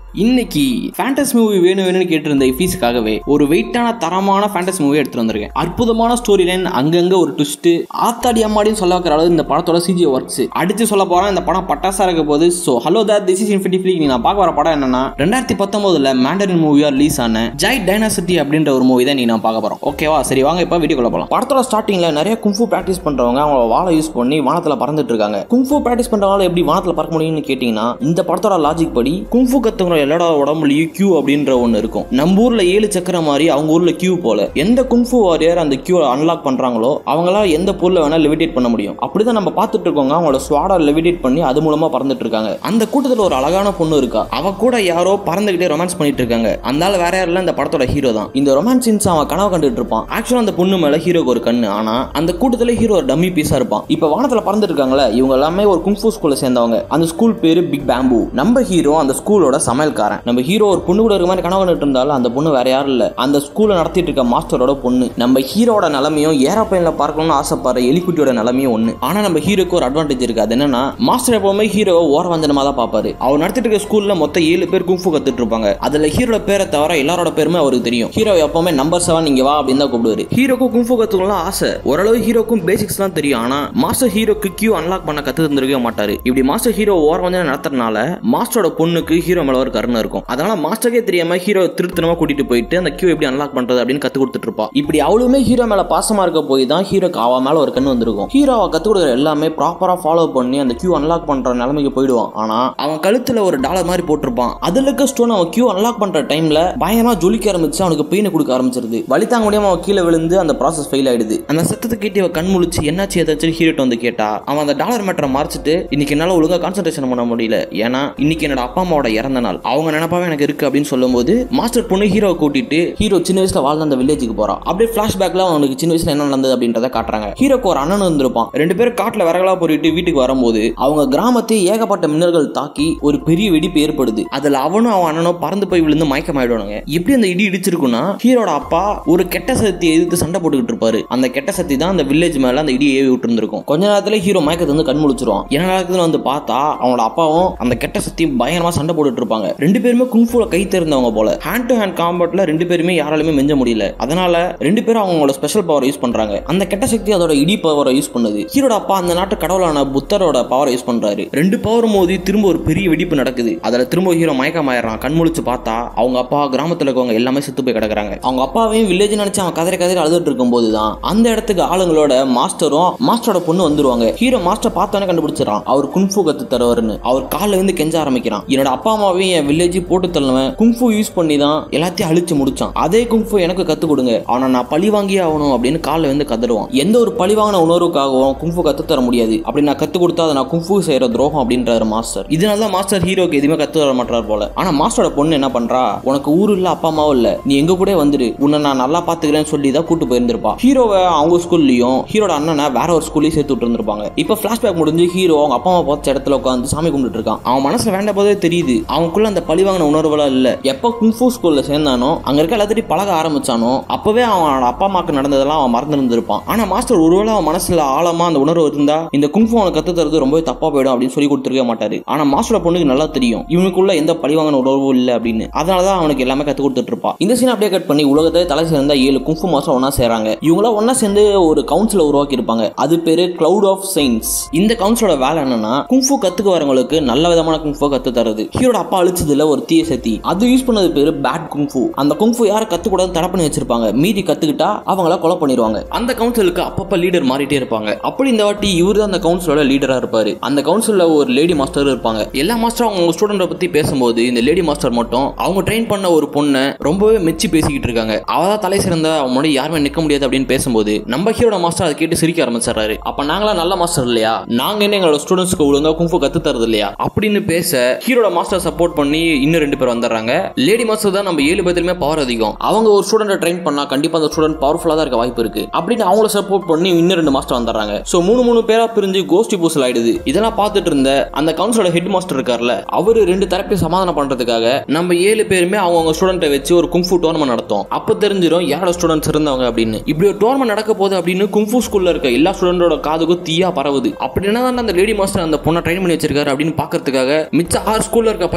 இன்னைக்கு ஃபேண்டஸ் மூவி வேணும் வேணும்னு கேட்டிருந்த இஃபீஸுக்காகவே ஒரு வெயிட்டான தரமான ஃபேண்டஸ் மூவி எடுத்துட்டு வந்திருக்கேன் அற்புதமான ஸ்டோரி லைன் அங்கங்க ஒரு ட்விஸ்ட் ஆத்தாடி அம்மாடின்னு சொல்ல வைக்கிற அளவு இந்த படத்தோட சிஜி ஒர்க்ஸ் அடிச்சு சொல்ல போறேன் இந்த படம் பட்டாசா இருக்க போது so hello that this is infinity flick நான் பார்க்க வர படம் என்னன்னா ரெண்டாயிரத்தி பத்தொன்பதுல மேண்டரின் மூவியா ரிலீஸ் ஆன ஜாய் டைனாசிட்டி அப்படின்ற ஒரு மூவி தான் நீ நான் பார்க்க போறோம் ஓகேவா சரி வாங்க இப்போ வீடியோக்குள்ள போகலாம் படத்தோட ஸ்டார்டிங்ல நிறைய குங்ஃபு ப்ராக்டிஸ் பண்றவங்க அவங்க வாழை யூஸ் பண்ணி வானத்துல பறந்துட்டு இருக்காங்க குங்ஃபு ப்ராக்டிஸ் பண்றவங்க எப்படி வானத்துல பறக்க முடியும்னு கேட்டீங்கன்னா இந்த படத்தோட லாஜிக் படி குங்ஃபு கத்துக்கிற எல்லாரோட உடம்புலயும் கியூ அப்படின்ற ஒன்று இருக்கும் நம்ம ஊர்ல ஏழு சக்கரம் மாதிரி அவங்க ஊர்ல கியூ போல எந்த குங்ஃபு வாரியர் அந்த கியூ அன்லாக் பண்றாங்களோ அவங்களால எந்த பொருளை வேணா லெவிடேட் பண்ண முடியும் அப்படிதான் நம்ம பார்த்துட்டு இருக்கோங்க அவங்களோட ஸ்வாடா லெவிடேட் பண்ணி அது மூலமா பறந்துட்டு இருக்காங்க அந்த கூட்டத்துல ஒரு அழகான பொண்ணு இருக்கா அவ கூட யாரோ பறந்துகிட்டே ரொமான்ஸ் பண்ணிட்டு இருக்காங்க அந்த ஆள் வேற யாரும் இல்ல இந்த படத்தோட ஹீரோ தான் இந்த ரொமான்ஸ் சீன்ஸ் அவன் கனவு கண்டுட்டு இருப்பான் ஆக்சுவலா அந்த பொண்ணு மேல ஹீரோக்கு ஒரு கண்ணு ஆனா அந்த கூட்டத்துல ஹீரோ ஒரு டம்மி பீஸா இருப்பான் இப்ப வானத்துல பறந்துட்டு இருக்காங்களே இவங்க எல்லாமே ஒரு குங்ஃபு ஸ்கூல்ல சேர்ந்தவங்க அந்த ஸ்கூல் பேரு பிக் பேம்பு நம்ம ஹீரோ அந்த ஸ்கூலோட சமையல்காரன் நம்ம ஹீரோ ஒரு பொண்ணு கூட இருக்க மாதிரி கனவு கண்டுட்டு இருந்தாலும் அந்த பொண்ணு வேற யாரும் இல்ல அந்த ஸ்கூல்ல நடத்திட்டு இருக்க மாஸ்டரோட பொண்ணு நம்ம ஹீரோட நிலைமையும் ஏரோப்ளைன்ல பார்க்கணும்னு ஆசைப்படுற எலிக்குட்டியோட நிலைமையும் ஒண்ணு ஆனா நம்ம ஹீரோக்கு ஒரு அட்வான்டேஜ் இருக்கு அது என்னன்னா மாஸ்டர் எப்பவுமே ஹீரோவை ஓரவஞ்சனமா தான் பார்ப்பாரு அவர் நடத்திட்டு இருக்க ஸ்கூல்ல மொத்தம் ஏழு பேர் குங்ஃபு கத்துட்டு இருப்பாங்க அதுல ஹீரோட பேரை தவிர எல்லாரோட பேருமே அவருக்கு தெரியும் ஹீரோ எப்பவுமே நம்பர் செவன் இங்க வா அப்படின்னு தான் கூப்பிடுவாரு ஹீரோக்கும் குங்ஃபு கத்துக்கலாம் ஆசை ஓரளவு ஹீரோக்கும் பேசிக்ஸ் தான் தெரியும் ஆனா மாஸ்டர் ஹீரோக்கு கியூ அன்லாக் பண்ண கத்து தந்திருக்கவே மாட்டாரு இப்படி மாஸ்டர் ஹீரோ ஓரவஞ்சனை நடத்துறதுனால மாஸ்டரோட பொண்ணுக்கு ஹீரோ மேல ஒரு கருணை இருக்கும் அதனால மாஸ்டருக்கே தெரியாம ஹீரோ திருத்தனமா கூட்டிட்டு போயிட்டு அந்த கியூ எப்படி அன்லாக் பண்றது அப்படின்னு கத்து கொடுத்துட்டு இருப்பா இப்படி அவளுமே ஹீரோ மேல பாசமா இருக்க போய் தான் ஹீரோக்கு அவ மேல ஒரு கண்ணு வந்திருக்கும் ஹீரோ அவ கத்து கொடுக்குற எல்லாமே ப்ராப்பரா ஃபாலோ பண்ணி அந்த கியூ அன்லாக் பண்ற நிலைமைக்கு போயிடுவான் ஆனா அவன் கழுத்துல ஒரு டாலர் மாதிரி போட்டிருப்பான் அதுல இருக்க ஸ்டோன் அவன் கியூ அன்லாக் பண்ற டைம்ல பயங்கரமா ஜொலிக்க ஆரம்பிச்சு அவனுக்கு பெயினை கொடுக்க ஆரம்பிச்சிருது வலி தாங்க முடியாம அவன் கீழே விழுந்து அந்த ப்ராசஸ் ஃபெயில் ஆயிடுது அந்த சத்தத்தை கேட்டு அவ கண் முழிச்சு என்னாச்சு ஏதாச்சும் ஹீரோட்ட வந்து கேட்டா அவன் அந்த டாலர் மேட்டரை மறைச்சிட்டு இன்னைக்கு என்னால ஒழுங்கா கான்சென்ட்ரேஷன் பண்ண முடியல ஏன்னா இன்னைக்கு என்னோட அப்பா அம்மாவோட இறந்த நாள் அவங்க நினைப்பாவே எனக்கு இருக்கு அப்படின்னு சொல்லும்போது மாஸ்டர் பொண்ணு ஹீரோ கூட்டிட்டு ஹீரோ சின்ன வயசுல வாழ்ந்த அந்த வில்லேஜுக்கு போறான் அப்படியே பிளாஷ்பேக்ல அவனுக்கு சின்ன வயசுல என்ன நடந்தது அப்படின்றத காட்டுறாங்க ஹீரோக்கு ஒரு அண்ணன் இருந்திருப்பான் ரெண்டு பேரும் காட்டுல விறகலா போயிட்டு வீட்டுக்கு வரும்போது அவங்க கிராமத்தை ஏகப்பட்ட மின்னல்கள் தாக்கி ஒரு பெரிய வெடிப்பு ஏற்படுது அதுல அவனும் அவன் அண்ணனும் பறந்து போய் விழுந்து மயக்கமாயிடுவானுங்க எப்படி அந்த இடி இடிச்சிருக்குன்னா ஹீரோட அப்பா ஒரு கெட்ட சக்தியை எதிர்த்து சண்டை போட்டுக்கிட்டு இருப்பாரு அந்த கெட்ட சக்தி தான் அந்த வில்லேஜ் மேல அந்த இடியை ஏவி விட்டு இருந்திருக்கும் கொஞ்ச நேரத்துல ஹீரோ மயக்கத்தை வந்து கண் முழிச்சிருவான் என்ன நடக்குதுன்னு வந்து பார்த்தா அவனோட அப்பாவும் அந்த கெட்ட சக்தியும் பயங்கரமா சண்டை போட்டுட்டு இருப்பாங்க ரெண்டு பேருமே குங்ஃபுல கை தெரிந்தவங்க போல ஹேண்ட் டு ஹேண்ட் காம்பட்ல ரெண்டு பேருமே யாராலுமே மெஞ்ச முடியல அதனால ரெண்டு பேரும் அவங்களோட ஸ்பெஷல் பவர் யூஸ் பண்றாங்க அந்த கெட்ட சக்தி அதோட இடி பவரை யூஸ் பண்ணுது ஹீரோட அப்பா அந்த நாட்டு கடவுளான புத்தரோட பவரை யூஸ் பண்றாரு ரெண்டு பவர் மோதி திரும்ப ஒரு பெரிய வெடிப்பு நடக்குது அதுல திரும்ப ஹீரோ மயக்கமாயிடுறான் கண் முழிச்சு பார்த்தா அவங்க அப்பா கிராமத்துல இருக்கவங்க எல்லாமே செத்து போய் கிடக்குறாங்க அவங்க அப்பாவையும் வில்லேஜ் நினைச்சு அவன் கதறி கதறி அழுதுட்டு இருக்கும் போதுதான் அந்த இடத்துக்கு ஆளுங்களோட மாஸ்டரும் மாஸ்டரோட பொண்ணு வந்துருவாங்க ஹீரோ மாஸ்டர் பார்த்தோன்னே கண்டுபிடிச்சிடறான் அவர் குன்ஃபு கத்து தருவாருன்னு அவர் காலில் வந்து கெஞ்ச ஆரம்பிக்கிறான் என்னோட அப்பா அம்மாவையும் என் வில்லேஜ் போட்டு தள்ளுவன் குங்ஃபு யூஸ் பண்ணி தான் எல்லாத்தையும் அழிச்சு முடிச்சான் அதே குங்ஃபு எனக்கு கத்து கொடுங்க ஆனா நான் பழி வாங்கியே ஆகணும் அப்படின்னு காலில் வந்து கதறுவான் எந்த ஒரு பழி வாங்கின உணர்வுக்காகவும் குங்ஃபு கத்து தர முடியாது அப்படி நான் கத்து கொடுத்தா அதை நான் குங்ஃபு செய்யற துரோகம் அப்படின்றாரு மாஸ்டர் இதனால தான் மாஸ்டர் ஹீரோக்கு எதுவுமே கத்து தர மாட்டார் போல ஆனா மாஸ்டரோட பொண்ணு என்ன பண்றா உனக்கு ஊரு இல்ல அப்பா அம்மாவும் இல்ல நீ எங்க கூட வந்துரு உன்னை நான் நல்லா பாத்துக்கிறேன்னு சொல்லி தான் கூட்டு போயிருந்திருப்பா ஹீரோவை அவங்க ஸ்கூல்லயும் ஹீரோட அண்ணனை வேற ஒரு ஸ்கூல்லயும் சேர்த்து விட்டு இருந்திருப்பாங்க இப்ப பிளாஷ்பேக் முடிஞ்சு ஹீரோ அவங்க அப்பா அம்மா பார்த்த இடத்துல உட்காந்து சாமி கும்பிட்டு இருக்கான் அவன் மனசுல வேண்ட போதே தெரியுது அவனுக்குள்ள அந்த பழி வாங்கின உணர்வுலாம் இல்ல எப்ப குங்ஃபு ஸ்கூல்ல சேர்ந்தானோ அங்க இருக்க எல்லாத்தையும் பழக ஆரம்பிச்சானோ அப்பவே அவனோட அப்பா அம்மாக்கு நடந்ததெல்லாம் அவன் மறந்து இருந்திருப்பான் ஆனா மாஸ்டர் ஒருவேளை அவன் மனசுல ஆழமா அந்த உணர்வு இருந்தா இந்த குங்ஃபு அவனுக்கு கத்து தரது ரொம்பவே தப்பா போயிடும் அப்படின்னு சொல்லி கொடுத்துருக்க மாட்டாரு ஆனா மாஸ்டரோட பொண்ணுக்கு நல்லா தெரியும் இவனுக்குள்ள எந்த பழி வாங்கின உணர்வும் இல்ல அப்படின்னு அதனாலதான் அவனுக்கு எல்லாமே கத்து கொடுத்துட்டு இருப்பான் இந்த சீன் அப்படியே கட் பண்ணி உலகத்தை தலை சேர்ந்த ஏழு குங்ஃபு மாஸ்டர் ஒன்னா சேராங்க இவங்களாம் ஒன்னா சேர்ந்து ஒரு கவுன்சில உருவாக்கி இருப்பாங்க அது பேரு கிளவுட் ஆஃப் சயின்ஸ் இந்த கவுன்சிலோட வேலை என்னன்னா குங்ஃபு கத்துக்க வரவங்களுக்கு நல்ல விதமான குங்ஃபு கத்து தருது ஹீரோட அப்பா அழிச்சதுல ஒரு தீய சக்தி அது யூஸ் பண்ணது பேரு பேட் குங்ஃபு அந்த குங்ஃபு யாரை கத்துக்கூடாது தடை பண்ணி வச்சிருப்பாங்க மீதி கத்துக்கிட்டா அவங்கள கொலை பண்ணிடுவாங்க அந்த கவுன்சிலுக்கு அப்பப்ப லீடர் மாறிட்டே இருப்பாங்க அப்படி இந்த வாட்டி இவர் தான் அந்த கவுன்சிலோட லீடரா இருப்பாரு அந்த கவுன்சில்ல ஒரு லேடி மாஸ்டர் இருப்பாங்க எல்லா மாஸ்டரும் அவங்க ஸ்டூடெண்ட்டை பத்தி பேசும்போது இந்த லேடி மாஸ்டர் மட்டும் அவங்க ட்ரெயின் பண்ண ஒரு பொண்ணை ரொம்பவே மெச்சி பேசிக்கிட்டு இருக்காங்க அவ தான் தலை சிறந்த அவன் முன்னாடி யாருமே நிக்க முடியாது அப்படின்னு பேசும்போது நம்ம ஹீரோட மாஸ்டர் அதை கேட்டு சிரிக்க ஆரம்பிச்சிடறாரு அப்ப நாங்களா நல்ல மாஸ்டர் இல்லையா நாங்க என்ன எங்களோட ஸ்டூடெண்ட்ஸ்க்கு ஒழுங்கா குங்ஃபு கத்து தரது இல்லையா அப்படின்னு பேச ஹீரோட மாஸ்டர் சப்போர்ட் பண்ணி இன்னும் ரெண்டு பேர் வந்துடுறாங்க லேடி மாஸ்டர் தான் நம்ம ஏழு பேர்த்துலயுமே பவர் அதிகம் அவங்க ஒரு ஸ்டூடெண்ட்டை ட்ரெயின் பண்ணா கண்டிப்பா அந்த ஸ்டூடெண்ட் பவர்ஃபுல்லா தான் இருக்க வாய்ப்பு இருக்கு அப்படின்னு அவங்கள சப்போர்ட் பண்ணி இன்னும் ரெண்டு மாஸ்டர் வந்துடுறாங்க சோ மூணு மூணு பேரா பிரிஞ்சு கோஷ்டி பூசல் ஆயிடுது இதெல்லாம் பார்த்துட்டு இருந்த அந்த கவுன்சிலோட ஹெட் மாஸ்டர் இருக்கார்ல அவரு ரெண்டு தரப்பையும் சமாதானம் பண்றதுக்காக நம்ம ஏழு பேருமே அவங்க ஸ்டூடெண்ட்டை வச்சு ஒரு குங்ஃபு டோர்னமெண்ட் நடத்தும் அப்ப தெரிஞ்சிடும் யாரோட ஸ்டூடெண்ட்ஸ் இருந்தவங்க அப்படின்னு இப்படி ஒரு டோர்னமெண்ட் நடக்க போகுது அப்படின்னு குங்ஃபு ஸ்கூல்ல இருக்க எல்லா ஸ்டூடெண்டோட காதுக்கும் தீயா பரவுது அப்படின்னா தான் அந்த லேடி மாஸ்டர் அந்த பொண்ணை ட்ரெயின் பண்ணி வச்சிருக்காரு அப்படின்னு பாக்குறதுக்காக மிச்ச ஆறு ஸ்கூல்ல இருக்க பயபுள்ளி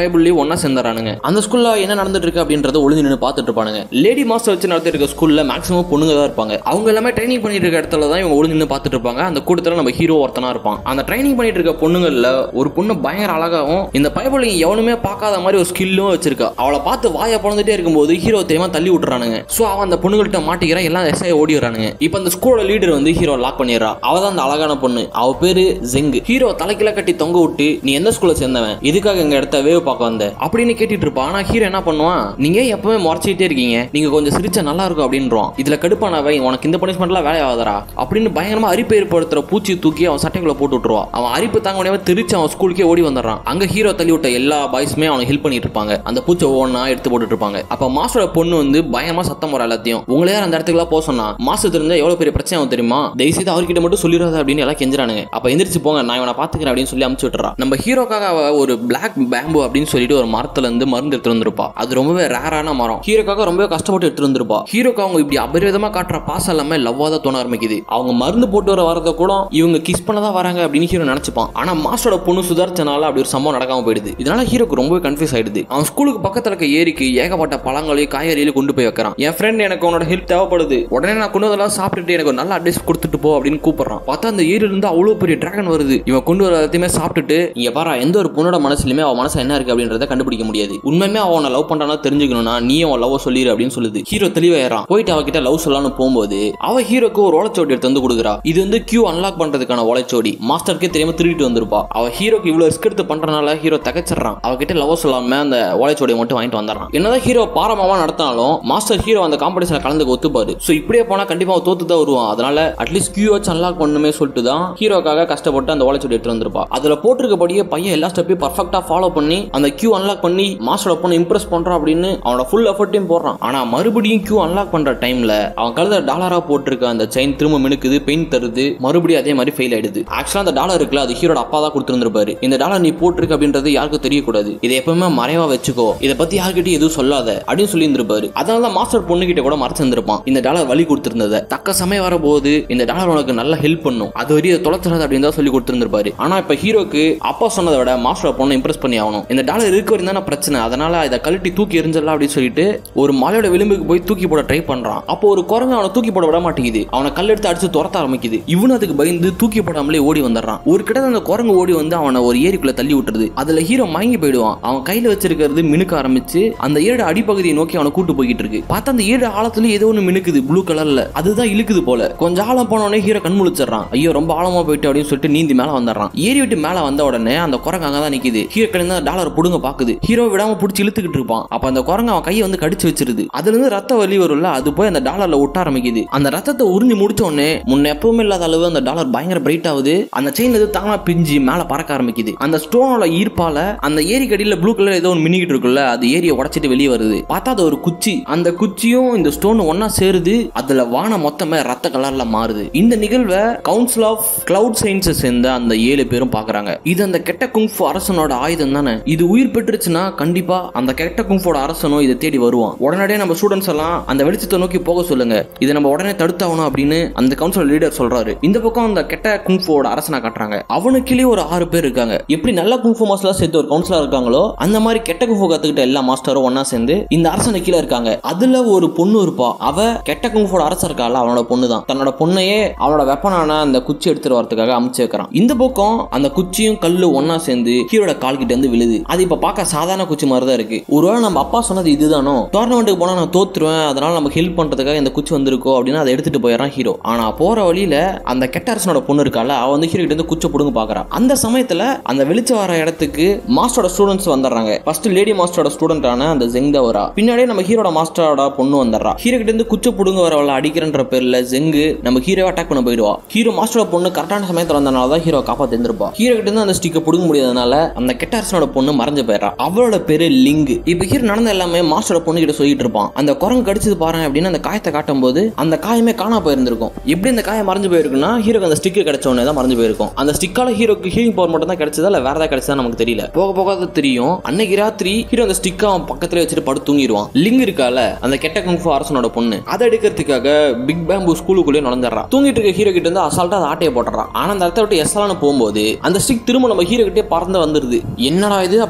ஒன்னா சேர்ந்துறானுங்க அந்த ஸ்கூல்ல என்ன நடந்துட்டு இருக்கு அப்படின்றத ஒளிஞ்சு நின்று பார்த்துட்டு இருப்பானுங்க லேடி மாஸ்டர் வச்சு நடத்திட்டு இருக்க ஸ்கூல்ல மேக்ஸிமம் பொண்ணுங்க தான் இருப்பாங்க அவங்க எல்லாமே ட்ரைனிங் பண்ணிட்டு இருக்க இடத்துல தான் இவங்க ஒளிஞ்சு நின்று பார்த்துட்டு இருப்பாங்க அந்த கூட்டத்தில் நம்ம ஹீரோ ஒருத்தனா இருப்பான் அந்த ட்ரைனிங் பண்ணிட்டு இருக்க பொண்ணுங்கள்ல ஒரு பொண்ணு பயங்கர அழகாகவும் இந்த பயபுள்ளைங்க எவனுமே பார்க்காத மாதிரி ஒரு ஸ்கில்லும் வச்சிருக்கா அவளை பார்த்து வாயை பிறந்துட்டே இருக்கும்போது ஹீரோ தெரியாம தள்ளி விட்டுறானுங்க ஸோ அவன் அந்த பொண்ணுகிட்ட மாட்டிக்கிறான் எல்லாம் எஸ்ஐ ஓடிடுறானுங்க இப்போ அந்த ஸ்கூலோட லீடர் வந்து ஹீரோ லாக் பண்ணிடுறா அவ தான் அந்த அழகான பொண்ணு அவ பேரு ஜெங்கு ஹீரோ தலைக்கில கட்டி தொங்க விட்டு நீ எந்த ஸ்கூல்ல சேர்ந்தவன் எதுக்காக எங்க இடத்த வேவ் பார்க்க வந்த அப்படின்னு கேட்டுட்டு இருப்பான் ஆனா ஹீரோ என்ன பண்ணுவான் நீங்க எப்பவுமே முறைச்சிட்டே இருக்கீங்க நீங்க கொஞ்சம் சிரிச்சா நல்லா இருக்கும் அப்படின்றான் இதுல கடுப்பானவை உனக்கு இந்த பனிஷ்மெண்ட்லாம் வேலை ஆகாதரா அப்படின்னு பயங்கரமா அரிப்பு ஏற்படுத்துற பூச்சி தூக்கி அவன் சட்டைக்குள்ள போட்டு விட்டுருவான் அவன் அரிப்பு தாங்க முடியாம திருச்சி அவன் ஸ்கூலுக்கே ஓடி வந்துடுறான் அங்க ஹீரோ தள்ளி விட்ட எல்லா பாய்ஸுமே அவனுக்கு ஹெல்ப் பண்ணிட்டு இருப்பாங்க அந்த பூச்சை ஒவ்வொன்றா எடுத்து போட்டுட்டு இருப்பாங்க அப்ப மாஸ்டரோட பொண்ணு வந்து பயங்கரமா சத்தம் போற எல்லாத்தையும் உங்களை யார் அந்த இடத்துக்குலாம் போக சொன்னா மாஸ்டர் தெரிஞ்சா எவ்வளவு பெரிய பிரச்சனை ஆகும் தெரியுமா தயவுசெய்து அவர்கிட்ட மட்டும் சொல்லிடாத அப்படின்னு எல்லாம் கெஞ்சுறானுங்க அப்ப எந்திரிச்சு போங்க நான் இவனை பாத்துக்கிறேன் அப்படின்னு சொல்லி அமுச்சு விட்டுறா நம்ம ஹீரோக்காக அவ ஒரு பிளாக் பேம்பு அப்படின்னு சொல்லிட்டு ஒரு மரத்துல இருந்து மருந்து எடுத்து வந்திருப்பா அது ரொம்பவே ரேரான மரம் ஹீரோக்காக ரொம்பவே கஷ்டப்பட்டு எடுத்து வந்திருப்பா ஹீரோக்கு அவங்க இப்படி அபரிவிதமா காட்டுற பாசம் எல்லாமே லவ்வா தான் தோண ஆரம்பிக்குது அவங்க மருந்து போட்டு வர வரத கூட இவங்க கிஸ் பண்ண தான் வராங்க அப்படின்னு ஹீரோ நினைச்சுப்பான் ஆனா மாஸ்டரோட பொண்ணு சுதாரிச்சனால அப்படி ஒரு சம்பவம் நடக்காம போயிடுது இதனால ஹீரோக்கு ரொம்பவே கன்ஃபியூஸ் ஆயிடுது அவன் ஸ்கூலுக்கு பக்கத்துல இருக்க ஏரிக்கு ஏகப்பட்ட பழங்களையும் காய்கறிகளையும் கொண்டு போய் வைக்கிறான் என் ஃப்ரெண்ட் எனக்கு உன்னோட ஹெல்ப் தேவைப்படுது உடனே நான் கொண்டு வரலாம் சாப்பிட்டுட்டு எனக்கு ஒரு நல்ல அட்வைஸ் கொடுத்துட்டு போ அப்படின்னு கூப்பிடுறான் பார்த்தா அந்த ஏரியில இருந்து அவ்வளவு பெரிய டிராகன் வருது இவன் கொண்டு வர எல்லாத்தையுமே சாப்பிட்டுட்டு இங்க பாரு எந்த ஒரு பொண்ணோட மனசுலயுமே அவன் மனசு என்ன இருக்கு அப்படின்றத கண்டுபிடிக்க முடியாது உண்மையுமே அவனை லவ் பண்றானா தெரிஞ்சுக்கணும்னா நீ அவன் லவ் சொல்லிடு அப்படின்னு சொல்லுது ஹீரோ தெளிவாயிரான் போயிட்டு அவகிட்ட லவ் சொல்லலாம்னு போகும்போது அவ ஹீரோக்கு ஒரு ஓலைச்சோடி எடுத்து வந்து கொடுக்குறா இது வந்து கியூ அன்லாக் பண்றதுக்கான ஓலைச்சோடி மாஸ்டருக்கே தெரியாம திருடிட்டு வந்திருப்பா அவ ஹீரோக்கு இவ்வளவு ரிஸ்க் எடுத்து பண்றனால ஹீரோ தகச்சிடுறான் அவகிட்ட லவ் சொல்லாம அந்த ஓலைச்சோடியை மட்டும் வாங்கிட்டு வந்துடுறான் என்னதான் ஹீரோ பாரமாவா நடத்தினாலும் மாஸ்டர் ஹீரோ அந்த காம்படிஷன்ல கலந்துக்க ஒத்துப்பாரு சோ இப்படியே போனா கண்டிப்பா அவன் தோத்து தான் வருவான் அதனால அட்லீஸ்ட் கியூ வச்சு அன்லாக் பண்ணுமே சொல்லிட்டு தான் ஹீரோக்காக கஷ்டப்பட்டு அந்த ஓலைச்சோடி எடுத்து வந்திருப்பா அதுல போட்டிருக்கபடியே பையன் எல்லா ஸ்டெப்பையும் பர்ஃபெக்டா ஃபாலோ பண்ணி அந்த கியூ அன்லாக் பண்ணி மாஸ்டரோட பொண்ணு இம்ப்ரெஸ் பண்றான் அப்படின்னு அவனோட ஃபுல் எஃபர்ட்டையும் போடுறான் ஆனா மறுபடியும் கியூ அன்லாக் பண்ற டைம்ல அவன் கழுத டாலரா போட்டிருக்க அந்த செயின் திரும்ப மினுக்குது பெயின் தருது மறுபடியும் அதே மாதிரி ஃபெயில் ஆயிடுது ஆக்சுவலா அந்த டாலர் இருக்குல்ல அது ஹீரோட அப்பா தான் கொடுத்துருந்துருப்பாரு இந்த டாலர் நீ போட்டிருக்க அப்படின்றது யாருக்கும் தெரியக்கூடாது இதை எப்பவுமே மறைவா வச்சுக்கோ இதை பத்தி யார்கிட்டயும் எதுவும் சொல்லாத அப்படின்னு சொல்லி இருந்திருப்பாரு அதனால தான் மாஸ்டர் பொண்ணு கிட்ட கூட மறைச்சிருந்திருப்பான் இந்த டாலர் வழி கொடுத்திருந்ததை தக்க சமயம் வரும்போது இந்த டாலர் உனக்கு நல்ல ஹெல்ப் பண்ணும் அது வரையும் அதை தொலைச்சிடாது அப்படின்னு தான் சொல்லி கொடுத்திருந்திருப்பாரு ஆனா இப்ப ஹீரோக்கு அப்பா சொன்னதை விட மாஸ்டர் பொண்ணை இம்ப்ரெஸ் பண்ணி ஆகணும் இந்த டாலர் இருக்க வரையும் தானே பிரச்சனை அதனால இதை கழட்டி தூக்கி எரிஞ்சிடலாம் அப்படின்னு சொல்லிட்டு ஒரு மலையோட விளிம்புக்கு போய் தூக்கி போட ட்ரை பண்றான் அப்போ ஒரு குரங்கு அவனை தூக்கி போட விட மாட்டேங்குது அவனை கல்லெடுத்து அடிச்சு துரத்த ஆரம்பிக்குது இவனு அதுக்கு பயந்து தூக்கி போடாமலே ஓடி வந்துடுறான் ஒரு கிட்ட அந்த குரங்கு ஓடி வந்து அவனை ஒரு ஏரிக்குள்ள தள்ளி விட்டுருது அதுல ஹீரோ மயங்கி போயிடுவான் அவன் கையில வச்சிருக்கிறது மினுக்க ஆரம்பிச்சு அந்த ஏடு அடிப்பகுதியை நோக்கி அவனை கூட்டு போய்கிட்டு இருக்கு பார்த்தா அந்த ஏடு ஆழத்துல ஏதோ ஒன்று மினுக்குது ப்ளூ கலர்ல அதுதான் இழுக்குது போல கொஞ்சம் ஆழம் போனோடனே ஹீரோ கண் முழிச்சிடறான் ஐயோ ரொம்ப ஆழமா போயிட்டு அப்படின்னு சொல்லிட்டு நீந்தி மேல வந்துடுறான் ஏறி விட்டு மேல வந்த உடனே அந்த குரங்கு அங்கதான் நிக்குது ஹீரோ கிட்ட டாலர் புடுங்க பாக்குது ஹீரோ விடாம புடிச்சு இழுத்துக்கிட்டு இருப்பான் அப்ப அந்த குரங்கு அவன் கையை வந்து கடிச்சு வச்சிருது அதுல இருந்து ரத்த வலி வரும்ல அது போய் அந்த டாலர்ல ஒட்ட ஆரம்பிக்குது அந்த ரத்தத்தை உறிஞ்சி முடிச்ச உடனே முன்ன எப்பவுமே இல்லாத அளவு அந்த டாலர் பயங்கர பிரைட் ஆகுது அந்த செயின்ல எது தானா பிஞ்சு மேல பறக்க ஆரம்பிக்குது அந்த ஸ்டோனோட ஈர்ப்பால அந்த ஏரி கடியில ப்ளூ கலர் ஏதோ ஒன்று மின்னிக்கிட்டு இருக்குல்ல அது ஏரியை உடைச்சிட்டு வெளியே வருது பார்த்தா அது ஒரு குச்சி அந்த குச்சியும் இந்த ஸ்டோன் ஒன்னா சேருது அதுல வானம் மொத்தமே ரத்த கலர்ல மாறுது இந்த நிகழ்வை கவுன்சில் ஆஃப் கிளவுட் சயின்ஸை சேர்ந்த அந்த ஏழு பேரும் பாக்குறாங்க இது அந்த கெட்ட குங்ஃபு அரசனோட ஆயுதம் தானே இது உயிர் பெற்றுச்சுன்னா கண்டிப்பா அந்த கெட்ட குங்ஃபோட அரசனும் இதை தேடி வருவான் உடனடியே நம்ம ஸ்டூடெண்ட்ஸ் எல்லாம் அந்த வெளிச்சத்தை நோக்கி போக சொல்லுங்க இதை நம்ம உடனே தடுத்தாகணும் அப்படின்னு அந்த கவுன்சில் லீடர் சொல்றாரு இந்த பக்கம் அந்த கெட்ட குங்ஃபோட அரசனை காட்டுறாங்க அவனுக்குள்ளே ஒரு ஆறு பேர் இருக்காங்க எப்படி நல்ல குங்ஃபு மாஸ்டர்லாம் சேர்த்து ஒரு கவுன்சிலர் இருக்காங்களோ அந்த மாதிரி கெட்ட குங்ஃபு கத்துக்கிட்ட எல்லா மாஸ்டரும் ஒன்னா சேர்ந்து இந்த அரசனை கீழே இருக்காங்க அதுல ஒரு பொண்ணு இருப்பா அவ கெட்ட குங்ஃபோட அரசர் இருக்கால அவனோட பொண்ணு தான் தன்னோட பொண்ணையே அவனோட வெப்பனான அந்த குச்சி எடுத்துட்டு வரதுக்காக அமுச்சு வைக்கிறான் இந்த பக்கம் அந்த குச்சியும் கல்லு ஒன்னா சேர்ந்து ஹீரோட கால் கிட்ட இருந்து விழுது அது இப்ப பார்க்க சாதாரண குச்சி மாதிரி தான் இருக்கு ஒருவேளை நம்ம அப்பா சொன்னது இதுதானோ டோர்னமெண்ட்டுக்கு போனா நான் தோத்துருவேன் அதனால நமக்கு ஹெல்ப் பண்றதுக்காக இந்த குச்சி வந்திருக்கோ அப்படின்னு அதை எடுத்துட்டு போயிடறான் ஹீரோ ஆனா போற வழியில அந்த கெட்ட அரசனோட பொண்ணு இருக்கால அவ வந்து ஹீரோ கிட்ட இருந்து குச்சை புடுங்க பாக்குறா அந்த சமயத்துல அந்த வெளிச்சம் வர இடத்துக்கு மாஸ்டரோட ஸ்டூடெண்ட்ஸ் வந்துடுறாங்க ஃபர்ஸ்ட் லேடி மாஸ்டரோட ஸ்டூடெண்டான அந்த ஜெங்தவரா பின்னாடியே நம்ம ஹீரோட மாஸ்டரோட பொண்ணு வந்துடுறா ஹீரோ கிட்ட இருந்து குச்சை புடுங்க வரவளை அடிக்கிறன்ற பேர்ல ஜெங்கு நம்ம ஹீரோ அட்டாக் பண்ண போயிடுவா ஹீரோ மாஸ்டரோட பொண்ணு கரெக்டான சமயத்துல வந்தனால தான் ஹீரோ காப்பாத்தி இருந்திருப்பா ஹீரோ கிட்ட இருந்து அந்த ஸ்டிக்கை புடுங்க முடியாதனால அந்த கெட்ட அரசனோட பொண்ணு மறைஞ்சு போயிடறா அவளோட பேரு லிங்கு இப்ப ஹீரோ நடந்த எல்லாமே மாஸ்டரோட பொண்ணு கிட்ட சொல்லிட்டு இருப்பான் அந்த குரங்கு கடிச்சது பாரு அப்படின்னு அந்த காயத்தை காட்டும் போது அந்த காயமே காணா போயிருந்திருக்கும் எப்படி அந்த காயம் மறைஞ்சு போயிருக்குன்னா ஹீரோக்கு அந்த ஸ்டிக்கு கிடைச்ச உடனே தான் மறைஞ்சு போயிருக்கும் அந்த ஸ்டிக்கால ஹீரோக்கு ஹீலிங் பவர் மட்டும் தான் கிடைச்சதா இல்ல வேற ஏதாவது கிடைச்சதா நமக்கு தெரியல போக போக அது தெரியும் அன்னைக்கு ராத்திரி ஹீரோ அந்த ஸ்டிக்கை அவன் பக்கத்துல வச்சுட்டு படுத்து தூங்கிடுவான் லிங் இருக்கால அந்த கெட்ட குங்ஃபு அரசனோட பொண்ணு அதை எடுக்கிறதுக்காக பிக் பேம்பு ஸ்கூலுக்குள்ளே நுழைஞ்சிடறான் தூங்கிட்டு இருக்க ஹீரோ கிட்ட இருந்து அசால்ட்டா அந்த ஆட்டையை போட்டுறான் ஆனா அந்த இடத்த விட்டு எஸ்லான்னு போகும்போது அந்த ஸ்டிக் திரும்ப நம்ம ஹீரோ கிட்டே பறந்து வந்துருது என்னடா இது அப்படின்னு அவ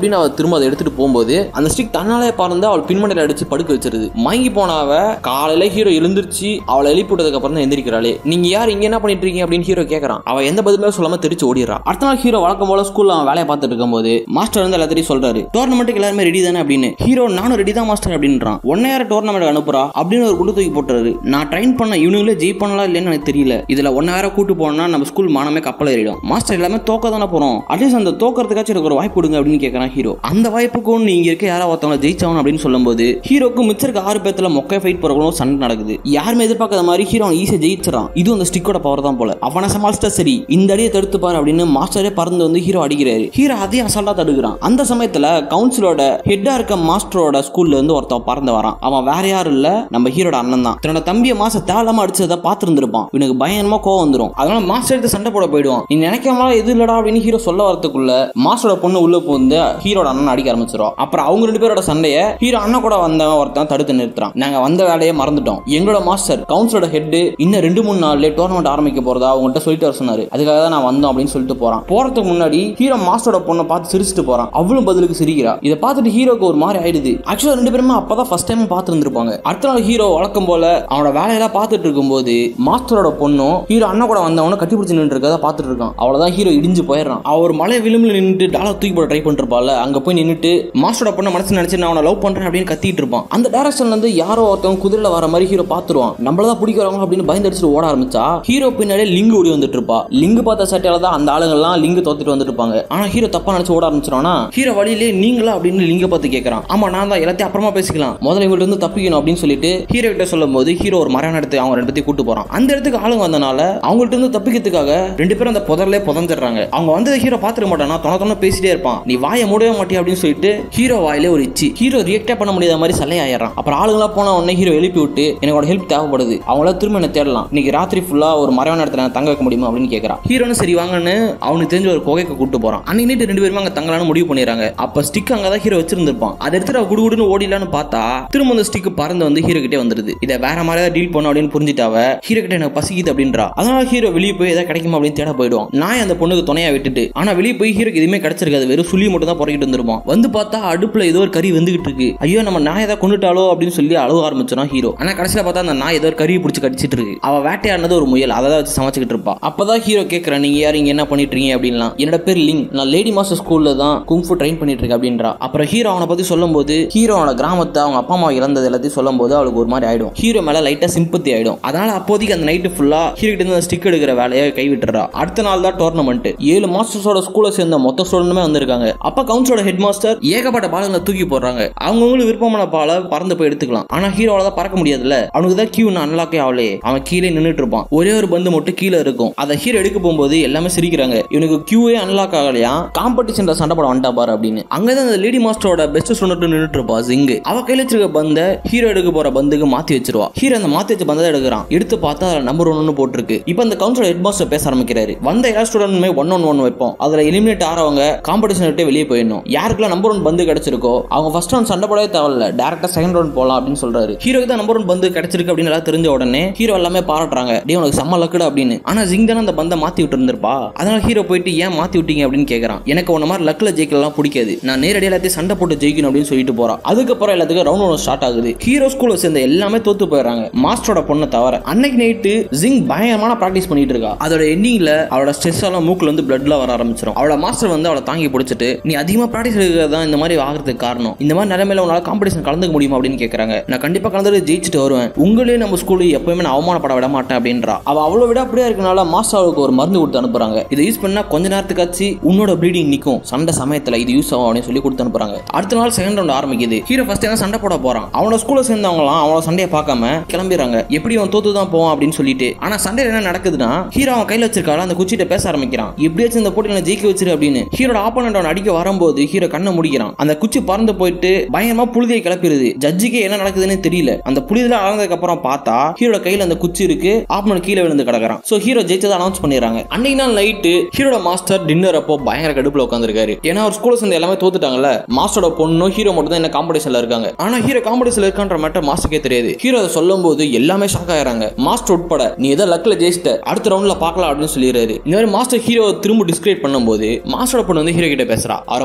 திரும்ப அதை எடுத்துட்டு போகும்போது அந்த ஸ்டிக் தன்னாலே பறந்து அவள் பின்மண்டையில அடிச்சு படுக்க வச்சிருது மயங்கி போன அவ காலையில ஹீரோ எழுந்திருச்சு அவளை எழுப்பி விட்டதுக்கு அப்புறம் தான் எந்திரிக்கிறாளே நீங்க யார் இங்க என்ன பண்ணிட்டு இருக்கீங்க அப்படின்னு ஹீரோ கேக்குறான் அவ எந்த பதிலுமே சொல்லாம தெரிச்சு ஓடிடுறா அடுத்த நாள் ஹீரோ வழக்கம் போல ஸ்கூல்ல அவன் வேலையை பார்த்துட்டு இருக்கும்போது மாஸ்டர் வந்து எல்லாத்தையும் சொல்றாரு டோர்னமெண்ட்டுக்கு எல்லாருமே ரெடி தானே அப்படின்னு ஹீரோ நானும் ரெடி தான் மாஸ்டர் அப்படின்றான் ஒன்ன யார டோர்னமெண்ட் அனுப்புறா அப்படின்னு ஒரு குண்டு தூக்கி போட்டுறாரு நான் ட்ரைன் பண்ண இவனுங்களே ஜெய் பண்ணலாம் இல்லைன்னு எனக்கு தெரியல இதுல ஒன்ன யார கூட்டு போனா நம்ம ஸ்கூல் மானமே கப்பல் ஏறிடும் மாஸ்டர் எல்லாமே தோக்க தானே போறோம் அட்லீஸ்ட் அந்த தோக்கறதுக்காச்சும் எனக்கு ஒரு வாய்ப்பு கொடுங்க அப்படின்னு கேட்கறான் ஹீரோ அந்த வாய்ப்புக்கு நீ இங்க இருக்க யாரா ஒருத்தவங்க ஜெயிச்சவன் அப்படின்னு சொல்லும்போது ஹீரோக்கு மிச்சருக்கு ஆறு பேத்துல மொக்கை ஃபைட் போறவங்களும் சண்டை நடக்குது யாருமே எதிர்பார்க்காத மாதிரி ஹீரோ ஈஸியா ஜெயிச்சிடறான் இது அந்த ஸ்டிக்கோட பவர் தான் போல அவனை சமாளிச்சிட்டா சரி இந்த அடியை தடுத்து பாரு அப்படின்னு மாஸ்டரே பறந்து வந்து ஹீரோ அடிக்கிறாரு ஹீரோ அதையும் அசால்ட்டா தடுக்கிறான் அந்த சமயத்துல கவுன்சிலோட ஹெட்டா இருக்க மாஸ்டரோட ஸ்கூல்ல இருந்து ஒருத்தன் பறந்து வரான் அவன் வேற யாரும் இல்ல நம்ம ஹீரோட அண்ணன் தான் தன்னோட தம்பியை மாச தேவலாம அடிச்சதை பார்த்துருந்துருப்பான் இவனுக்கு பயங்கரமா கோவம் வந்துடும் அதனால மாஸ்டர் எடுத்து சண்டை போட போயிடுவான் நீ நினைக்காம எது இல்லடா அப்படின்னு ஹீரோ சொல்ல வரதுக்குள்ள மாஸ்டரோட பொண்ணு உள்ள புகுந்து ஹீரோட அண்ணன் அடிக்க ஆரம்பிச்சிடும் அப்புறம் அவங்க ரெண்டு பேரோட சண்டையை ஹீரோ அண்ணன் கூட வந்தவன் ஒருத்தன் தடுத்து நிறுத்துறான் நாங்க வந்த வேலையை மறந்துட்டோம் எங்களோட மாஸ்டர் கவுன்சிலோட ஹெட் இன்னும் ரெண்டு மூணு நாள்ல டோர்னமெண்ட் ஆரம்பிக்க போறதா அவங்கள்ட்ட சொல்லிட்டு வர சொன்னாரு அதுக்காக தான் நான் வந்தோம் அப்படின்னு சொல்லிட்டு போறான் போறதுக்கு முன்னாடி ஹீரோ மாஸ்டரோட பொண்ணை பார்த்து சிரிச்சுட்டு போறான் அவளும் பதிலுக்கு சிரிக்கிறா இதை பார்த்துட்டு ஹீரோக்கு ஒரு மாதிரி ஆயிடுது ஆக்சுவலா ரெண்டு பேருமே அப்பதான் ஃபர்ஸ்ட் டைம் பார்த்து இருந்திருப்பாங்க அடுத்த நாள் ஹீரோ வழக்கம் போல அவனோட வேலையெல்லாம் பார்த்துட்டு இருக்கும்போது மாஸ்டரோட பொண்ணும் ஹீரோ அண்ணன் கூட வந்தவனும் கட்டி பிடிச்சி நின்று இருக்கதை பார்த்துட்டு இருக்கான் அவ்வளவுதான் ஹீரோ இடிஞ்சு போயிடுறான் அவ ஒரு மலை விளிம்புல நின்னுட்டு டாலர் தூக்கி போட ட்ரை பண்ணிருப்பாள் அங்க போய் நின்னுட்டு மாஸ்டரோட பொண்ணை மனசு நினைச்சு நான் அவனை லவ் பண்றேன் அப்படின்னு கத்திட்டு இருப்பான் அந்த டைரக்ஷன்ல இருந்து யாரோ ஒருத்தவங்க குதிரையில வர மாதிரி ஹீரோ பார்த்துருவான் நம்மளதான் பிடிக்கிறவங்க அப்படின்னு பயந்து அடிச்சுட்டு ஓட ஆரம்பிச்சா ஹீரோ பின்னாடியே லிங்கு ஓடி வந்துட்டு இருப்பா லிங்கு பார்த்த சட்டையில தான் அந்த ஆளுங்கெல்லாம் லிங்கு தோத்துட்டு வந்துட்டு இருப்பாங்க ஆனா ஹீரோ தப்பா நினைச்சு ஓட ஆரம்பிச்சிடானா ஹீரோ வழியிலே நீங்களா அப்படின்னு லிங்க பார்த்து கேட்கறான் ஆமா நான் தான் எல்லாத்தையும் அப்புறமா பேசிக்கலாம் முதல்ல இவங்கள்ட்ட இருந்து தப்பிக்கணும் அப்படின்னு சொல்லிட்டு ஹீரோ கிட்ட சொல்லும் போது ஹீரோ ஒரு மரம் எடுத்து அவங்க ரெண்டு பேத்தையும் கூட்டு போறான் அந்த இடத்துக்கு ஆளுங்க வந்தனால அவங்கள்ட்ட இருந்து தப்பிக்கிறதுக்காக ரெண்டு பேரும் அந்த புதர்ல புதஞ்சிடுறாங்க அவங்க வந்து ஹீரோ பாத்துக்க மாட்டானா தொண தொண பேசிட்டே இருப்பான் நீ வாயை மூடவே மாட்டியா அப்படின்னு சொல்லிட்டு ஹீரோ வாயிலே ஒரு இச்சி ஹீரோ ரியாக்டே பண்ண முடியாத மாதிரி சல்லையாயிடுறான் அப்புறம் ஆளுங்களா போன உடனே ஹீரோ எழுப்பி விட்டு எனக்கோட ஹெல்ப் தேவைப்படுது அவங்கள திரும்ப என்ன தேடலாம் இன்னைக்கு ராத்திரி ஃபுல்லா ஒரு மறைவான இடத்துல நான் தங்க வைக்க முடியுமா அப்படின்னு கேட்கறான் ஹீரோனு சரி வாங்கன்னு அவனுக்கு தெரிஞ்ச ஒரு குகைக்கு கூட்டு போறான் அன்னைக்கு நைட்டு ரெண்டு பேரும் அங்க தங்கலான்னு முடிவு பண்ணிடுறாங்க அப்ப ஸ்டிக் அங்கதான் ஹீரோ வச்சிருந்திருப்பான் அதை எடுத்துட்டு அவ குடுகுடுன்னு ஓடிலான்னு பார்த்தா திரும்ப அந்த ஸ்டிக் பறந்து வந்து ஹீரோ கிட்டே வந்துருது இதை வேற மாதிரி ஏதாவது டீல் பண்ணும் அப்படின்னு புரிஞ்சுட்டாவ ஹீரோ கிட்ட எனக்கு பசிக்குது அப்படின்றா அதனால ஹீரோ வெளியே போய் ஏதாவது கிடைக்குமா அப்படின்னு தேட போயிடுவான் நான் அந்த பொண்ணுக்கு துணையா விட்டுட்டு ஆனா வெளியே போய் ஹீரோக்கு எதுவுமே கிடைச்சிருக்காது வெறும் சுள்ளி மட்டும் தான் புறக்கிட்டு வந்துருப்பான் வந்து பார்த்தா அடுப்புல ஏதோ ஒரு கறி வந்துகிட்டு இருக்கு ஐயோ நம்ம நாய் ஏதாவது கொண்டுட்டாலோ அப்படின்னு சொல்லி அழுவ ஆரம்பிச்சிடும் ஹீரோ ஆனா கடைசியில பார்த்தா அந்த நாய் ஏதோ ஒரு கறியை பிடிச்சி கடிச்சிட்டு இருக்கு அவ வேட்டையாடினது ஒரு முயல் அதை தான் வச்சு சமைச்சுக்கிட்டு இருப்பா அப்பதான் ஹீரோ கேட்கறேன் நீங்க யார் இங்க என்ன பண்ணிட்டு இருக்கீங்க அப்படின்லாம் என்னோட பேர் லிங் நான் லேடி மாஸ்டர் ஸ்கூல்ல தான் குங்ஃபு ட்ரெயின் பண்ணிட்டு இருக்கேன் அப்படின்றா அப்புறம் ஹீரோ அவனை பத்தி சொல்லும்போது ஹீரோ அவனோட கிராமத்தை அவங்க அப்பா அம்மா இழந்தது எல்லாத்தையும் சொல்லும்போது அவளுக்கு ஒரு மாதிரி ஆயிடும் ஹீரோ மேல லைட்டா சிம்பத்தி ஆயிடும் அதனால அப்போதைக்கு அந்த நைட்டு ஃபுல்லா ஹீரோ கிட்ட இருந்து ஸ்டிக் எடுக்கிற வேலையை கைவிட்டுறா அடுத்த நாள் தான் டோர்னமெண்ட் ஏழு மாஸ்டர்ஸோட ஸ்கூல்ல சேர்ந்த மொத்த ஸ்டூடெண்ட்டுமே வந்திருக்காங்க அப்ப கவுன்சிலோட ஹெட் மாஸ்டர் ஏகப்பட்ட பாலங்களை தூக்கி போடுறாங்க அவங்கவுங்களுக்கு விருப்பமான பாலை பறந்து போய் எடுத்துக்கலாம் ஆனா ஹீரோவால தான் பறக்க முடியாதுல்ல அவனுக்கு தான் கியூ அன்லாக்கே ஆகலையே அவன் கீழே நின்னுட்டு இருப்பான் ஒரே ஒரு பந்து மட்டும் கீழே இருக்கும் அதை ஹீரோ எடுக்க போகும்போது எல்லாமே சிரிக்கிறாங்க இவனுக்கு கியூவே அன்லாக் ஆகலையா காம்படிஷன்ல சண்டை போட வந்துட்டா பாரு அப்படின்னு அங்கதான் அந்த லேடி மாஸ்டரோட பெஸ்ட் ஸ்டூடெண்ட் நின்னுட்டு இருப்பா ஜிங்கு அவ கையில வச்சிருக்க பந்தை ஹீரோ எடுக்க போற பந்துக்கு மாத்தி வச்சிருவா ஹீரோ அந்த மாத்தி வச்ச பந்தை எடுக்கிறான் எடுத்து பார்த்தா அதுல நம்பர் ஒன்னு போட்டிருக்கு இப்போ அந்த கவுன்சிலர் ஹெட் மாஸ்டர் பேச ஆரம்பிக்கிறாரு வந்த எல்லா ஸ்டூடெண்ட்டுமே ஒன் ஒன் ஒன் வைப்போம் அதுல எலிமினேட் ஆறவங்க காம்படிஷன் விட்டு வெளியே போயிடணும் யாருக்கெல்லாம் நம்பர் ஒன் பந்து கிடைச்சிருக்கோ அவங்க ஃபர்ஸ்ட் ரவுண்ட் சண்டை போடவே தேவையில்ல டேரக்டா செகண்ட் ரவுண்ட் போலாம் அப்படின்னு சொல்றாரு ஹீரோக்கு தான் நம்பர் ஒன் பந்து கிடைச்சிருக்கு அப்படின்னு எல்லாம் தெரிஞ்ச உடனே ஹீரோ எல்லாமே பாராட்டுறாங்க டே உனக்கு செம்ம லக்குடா அப்படின்னு ஆனா ஜிங் தானே அந்த பந்தை மாத்தி விட்டு இருந்திருப்பா அதனால ஹீரோ போயிட்டு ஏன் மாத்தி விட்டீங்க அப்படின்னு கேக்குறான் எனக்கு உன்ன மாதிரி லக்ல ஜெயிக்கலாம் பிடிக்காது நான் நேரடியாக எல்லாத்தையும் சண்டை போட்டு ஜெயிக்கணும் அப்படின்னு சொல்லிட்டு போறான் அதுக்கப்புறம் எல்லாத்துக்கும் ரவுண்ட் ஒன் ஸ்டார்ட் ஆகுது ஹீரோ ஸ்கூல்ல சேர்ந்த எல்லாமே தோத்து போயிடுறாங்க மாஸ்டரோட பொண்ணை தவிர அன்னைக்கு நைட்டு ஜிங் பயங்கரமான ப்ராக்டிஸ் பண்ணிட்டு இருக்கா அதோட எண்டிங்ல அவளோட ஸ்ட்ரெஸ் எல்லாம் மூக்குல இருந்து பிளட்ல வர ஆரம்பிச்சிடும் அவளோட மாஸ்டர் வந்து அவளை தாங்கி பிடிச்சிட்டு நீ அதிகமா ப்ராக்டிஸ் எடுக்கிறது தான் இந்த மாதிரி ஆகிறதுக்கு காரணம் இந்த மாதிரி நிலைமையில உன்னால காம்படிஷன் கலந்துக்க முடியுமா அப்படின்னு கேட்கறாங்க நான் கண்டிப்பா கலந்துட்டு ஜெயிச்சுட்டு வருவேன் உங்களே நம்ம ஸ்கூல்ல எப்பயுமே நான் அவமானப்பட விட மாட்டேன் அப்படின்றா அவ அவ்வளவு விட அப்படியே இருக்கனால மாஸ்டர் அவளுக்கு ஒரு மருந்து கொடுத்து அனுப்புறாங்க இதை யூஸ் பண்ணா கொஞ்ச நேரத்துக்காச்சு உன்னோட ப்ளீடிங் நிக்கும் சண்டை சமயத்துல இது யூஸ் ஆகும் அப்படின்னு சொல்லி கொடுத்து அனுப்புறாங்க அடுத்த நாள் செகண்ட் ரவுண்ட் ஆரம்பிக்குது ஹீரோ ஃபர்ஸ்ட் என்ன சண்டை போட போறான் அவனோட ஸ்கூல்ல சேர்ந்தவங்களாம் அவனோட சண்டையை பார்க்காம கிளம்பிடுறாங்க எப்படி அவன் தோத்து தான் போவான் அப்படின்னு சொல்லிட்டு ஆனா சண்டையில் என்ன நடக்குதுன்னா ஹீரோ அவன் கையில வச்சிருக்கால அந்த குச்சிட்ட பேச ஆரம்பிக்கிறான் எப்படியாச்சும் இந்த போட்டியில ஜெயிக்க வச்சிரு அப்படின்னு ஹீரோட ஆப்போனண்ட் அவன் அடிக்க வரும்போது ஹீரோ கண்ணை முடிக்கிறான் அந்த குச்சி பறந்து போயிட்டு பயங்கரமா புழுதியை கிளப்பிடுது ஜட்ஜுக்கே என்ன நடக்குதுன்னு தெரியல அந்த புழுதில அளந்ததுக்கு அப்புறம் பார்த்தா ஹீரோட கையில அந்த குச்சி இருக்கு ஆப்போனண்ட் கீழே விழுந்து கிடக்குறான் சோ ஹீரோ ஜெயிச்சதை அனௌன்ஸ் பண்ணிடுறாங்க அன்னைக்கு நாள் நைட்டு ஹீரோட மாஸ்டர் டின்னர் அப்போ பயங்கர கடுப்புல உட்காந்துருக்காரு ஏன்னா அவர் ஸ்கூல்ல சேர்ந்து எல்லாமே தோத்துட்டாங்கல்ல மாஸ்டரோட பொண்ணும் ஹீரோ மட்டும் தான் என்ன காம்படிஷன்ல இருக்காங்க ஆனா ஹீரோ காம்படிஷன்ல இருக்கான்ற மேட்டர் மாஸ்டருக்கே தெரியாது ஹீரோ அதை சொல்லும் போது எல்லாமே ஷாக் ஆயிராங்க மாஸ்டர் உட்பட நீ ஏதோ லக்ல ஜெயிச்சிட்ட அடுத்த ரவுண்ட்ல பார்க்கலாம் அப்படின்னு சொல்லிடுறாரு இந்த மாதிரி மாஸ்டர் ஹீரோ திரும்ப டிஸ்கிரைப் பண்ணும்போது மாஸ்டரோட பொண்ணு வந்து ஹீரோ கிட்ட பேசுறா அவரை பத்தி கண்டுக்க